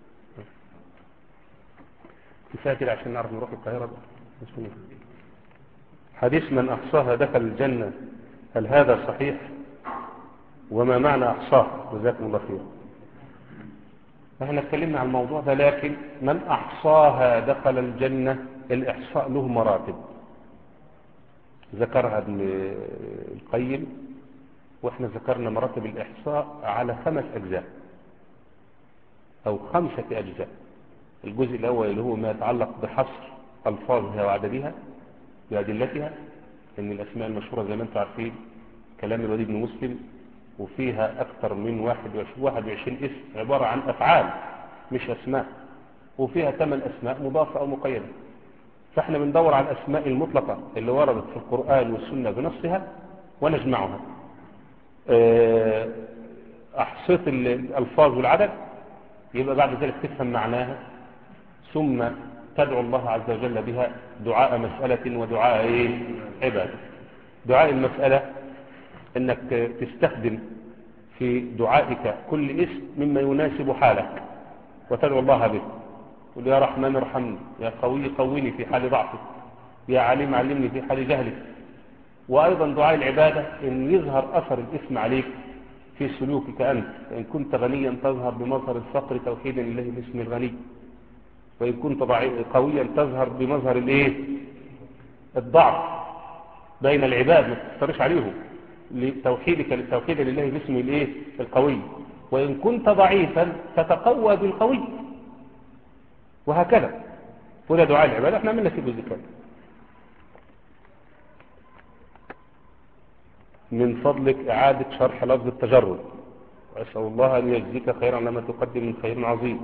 كفاية كده عشان نعرف نروح القاهرة بقى. بسم الله. حديث من أحصاها دخل الجنة هل هذا صحيح وما معنى أحصاه جزاكم الله خير احنا اتكلمنا عن الموضوع ده لكن من أحصاها دخل الجنة الإحصاء له مراتب ذكرها ابن القيم واحنا ذكرنا مراتب الإحصاء على خمس أجزاء أو خمسة أجزاء الجزء الأول اللي هو ما يتعلق بحصر ألفاظها وعددها بأدلتها إن الأسماء المشهورة زي ما أنتم عارفين كلام الوليد بن مسلم وفيها أكثر من 21 اسم عبارة عن أفعال مش أسماء وفيها ثمان أسماء مضافة أو مقيدة فاحنا بندور على الأسماء المطلقة اللي وردت في القرآن والسنة بنصها ونجمعها أحصيت الألفاظ والعدد يبقى بعد ذلك تفهم معناها ثم تدعو الله عز وجل بها دعاء مسألة ودعاء إيه؟ عبادة دعاء المسألة انك تستخدم في دعائك كل اسم مما يناسب حالك وتدعو الله به قل يا رحمن ارحمني يا قوي قويني في حال ضعفي يا عليم علمني في حال جهلي وأيضا دعاء العبادة إن يظهر أثر الاسم عليك في سلوكك أنت فإن كنت غنيا تظهر بمظهر الفقر توحيدا لله باسم الغني وإن كنت قويا تظهر بمظهر الإيه الضعف بين العباد ما تسترش عليهم لتوحيدك للتوحيد لله باسم الايه القوي وإن كنت ضعيفا تتقوى بالقوي وهكذا وده دعاء العبادة احنا عملنا في جزء كامل من فضلك إعادة شرح لفظ التجرد وأسأل الله أن يجزيك خيرا لما تقدم من خير عظيم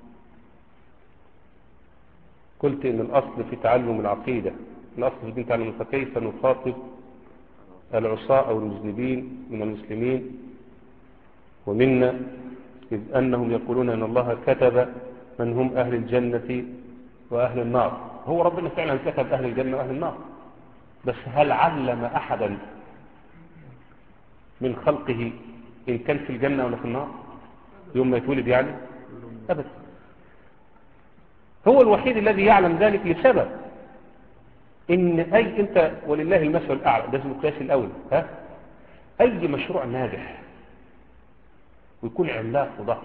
قلت إن الأصل في تعلم العقيدة الأصل في دين تعلم فكيف نخاطب العصاة أو المذنبين من المسلمين ومنا إذ أنهم يقولون أن الله كتب من هم أهل الجنة وأهل النار هو ربنا فعلا كتب أهل الجنة وأهل النار بس هل علم أحدا من خلقه إن كان في الجنة ولا في النار يوم ما يتولد يعني أبدا هو الوحيد الذي يعلم ذلك لسبب ان اي انت ولله المثل الاعلى ده اسمه القياس الاول ها اي مشروع ناجح ويكون عملاق وضخم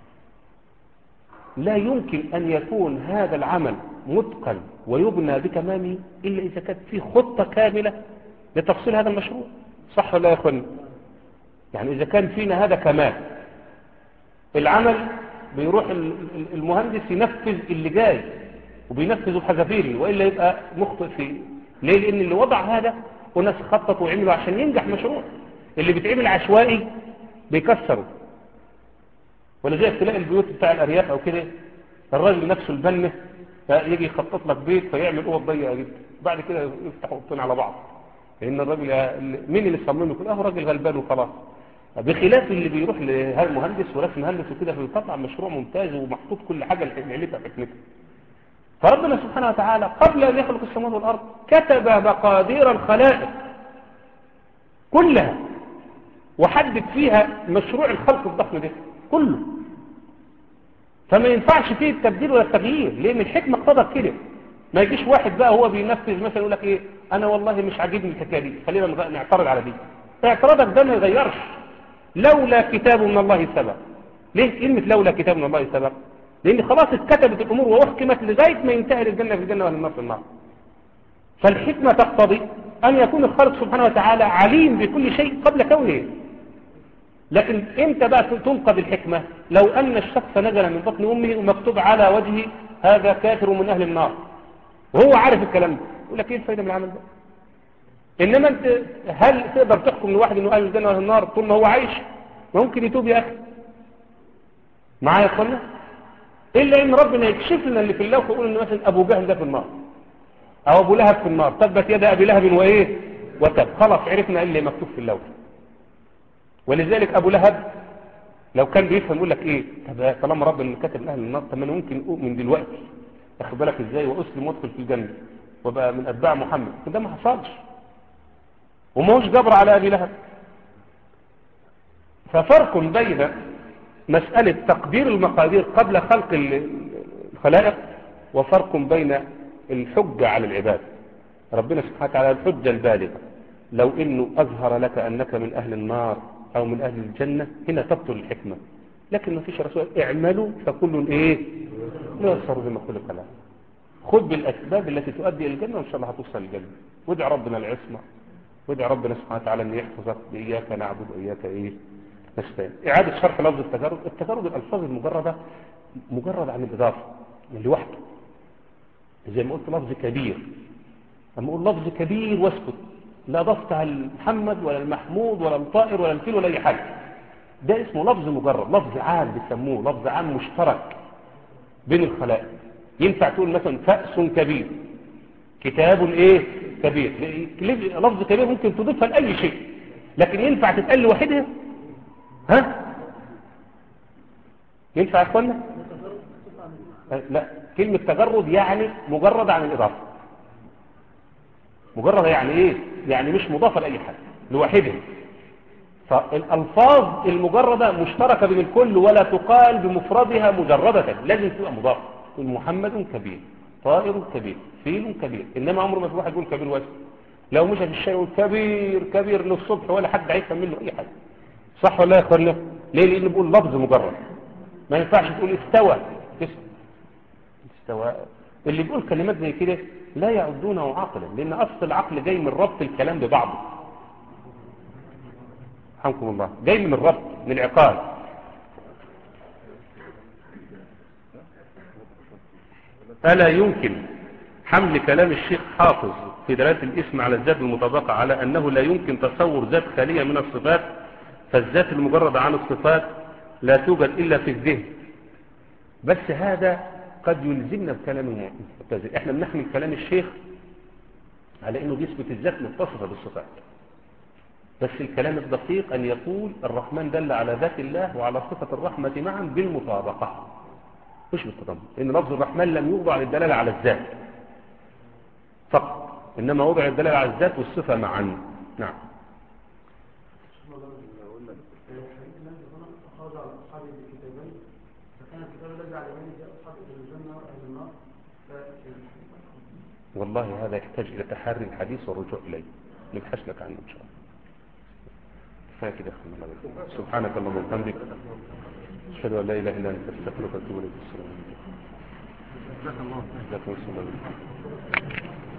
لا يمكن ان يكون هذا العمل متقن ويبنى بتمامه الا اذا كانت فيه خطه كامله لتفصيل هذا المشروع صح ولا يا اخوان يعني اذا كان فينا هذا كمال العمل بيروح المهندس ينفذ اللي جاي وبينفذوا بحذافيره وإلا يبقى مخطئ فيه ليه لأن اللي وضع هذا وناس خططوا وعملوا عشان ينجح مشروع اللي بيتعمل عشوائي بيكسروا ولذلك تلاقي البيوت بتاع الأرياف أو كده الراجل نفسه البنة يجي يخطط لك بيت فيعمل اوض ضيقه جدا بعد كده يفتحوا اوضتين على بعض لان الراجل مين اللي صمم له كده اه راجل غلبان وخلاص بخلاف اللي بيروح لهذا المهندس ورسم مهندس وكده فيطلع مشروع ممتاز ومحطوط كل حاجه لعلتها بحكمتها فربنا سبحانه وتعالى قبل أن يخلق السماوات والأرض كتب مقادير الخلائق كلها وحدد فيها مشروع الخلق الضخم ده كله فما ينفعش فيه التبديل ولا التغيير لأن الحكمة اقتضت كده ما يجيش واحد بقى هو بينفذ مثلا يقول لك ايه انا والله مش عاجبني الحكايه دي خلينا نعترض على دي اعتراضك ده ما يغيرش لولا كتاب من الله سبق ليه كلمه لولا كتاب من الله سبق لان خلاص اتكتبت الامور واحكمت لغايه ما ينتهي الجنه في الجنه والنار في النار فالحكمه تقتضي ان يكون الخالق سبحانه وتعالى عليم بكل شيء قبل كونه لكن امتى بقى تنقذ الحكمه لو ان الشخص نزل من بطن امه ومكتوب على وجهه هذا كافر من اهل النار وهو عارف الكلام ده يقول لك ايه الفايده من العمل ده انما انت هل تقدر تحكم لواحد انه اهل الجنه واهل النار طول ما هو عايش ممكن يتوب يا اخي معايا يا اخوانا الا ان ربنا يكشف لنا اللي في اللوح ويقول ان مثلا ابو جهل ده في النار او ابو لهب في النار تبت يد ابي لهب وايه وتب خلاص عرفنا اللي مكتوب في اللوح ولذلك ابو لهب لو كان بيفهم يقول لك ايه طب طالما ربنا كتب اهل النار طب انا ممكن اؤمن دلوقتي اخد بالك ازاي واسلم وادخل في الجنه وبقى من اتباع محمد ده ما حصلش وما هوش جبر على ابي لهب ففرق بين مسألة تقدير المقادير قبل خلق الخلائق وفرق بين الحجة على العباد ربنا سبحانه وتعالى الحجة البالغة لو انه اظهر لك انك من اهل النار او من اهل الجنة هنا تبطل الحكمة لكن ما فيش رسول اعملوا فكل ايه لا يصر بما خلق له خذ بالاسباب التي تؤدي الى الجنة وان شاء الله هتوصل للجنة وادع ربنا العصمة وادعي ربنا سبحانه وتعالى ان يحفظك باياك نعبد واياك ايه نستعين اعاده شرح لفظ التجرد التجرد الالفاظ المجرده مجرد عن الاضافه لوحده زي ما قلت لفظ كبير اما اقول لفظ كبير واسكت لا اضفتها لمحمد ولا المحمود ولا الطائر ولا الفيل ولا اي حاجه ده اسمه لفظ مجرد لفظ عام بيسموه لفظ عام مشترك بين الخلائق ينفع تقول مثلا فأس كبير كتاب ايه كبير لفظ كبير ممكن تضيفها لأي شيء لكن ينفع تتقال لوحدها ها ينفع يا اخوانا لا كلمة تجرد يعني مجرد عن الإضافة مجرد يعني ايه يعني مش مضافة لأي حاجة لوحدها فالألفاظ المجردة مشتركة بين الكل ولا تقال بمفردها مجردة لازم تبقى مضافة تقول محمد كبير طائر كبير فيل كبير إنما عمره ما في واحد يقول كبير واسم لو مشى في الشارع يقول كبير كبير للصبح ولا حد هيفهم منه أي حاجة صح ولا يا اخوانا ليه لأنه بيقول لفظ مجرد ما ينفعش تقول استوى استوى اللي بيقول كلمات زي كده لا يعدونه عقلا لأن أصل العقل جاي من ربط الكلام ببعضه رحمكم الله جاي من الربط من العقال ألا يمكن حمل كلام الشيخ حافظ في دلالة الاسم على الذات المطابقة على أنه لا يمكن تصور ذات خالية من الصفات فالذات المجردة عن الصفات لا توجد إلا في الذهن بس هذا قد يلزمنا بكلام المعتزل احنا بنحمل كلام الشيخ على انه بيثبت الذات متصفة بالصفات بس الكلام الدقيق أن يقول الرحمن دل على ذات الله وعلى صفة الرحمة معا بالمطابقة مش بالتضمن إن لفظ الرحمن لم يوضع للدلالة على الذات فقط إنما وضع الدلالة على الذات والصفة معا نعم والله هذا يحتاج إلى تحري الحديث والرجوع إليه نبحث لك عنه إن شاء الله كفايه كده سبحانك اللهم وبحمدك اشهد ان لا اله الا انت استغفرك واتوب اليك السلام عليكم جزاك الله جزاك الله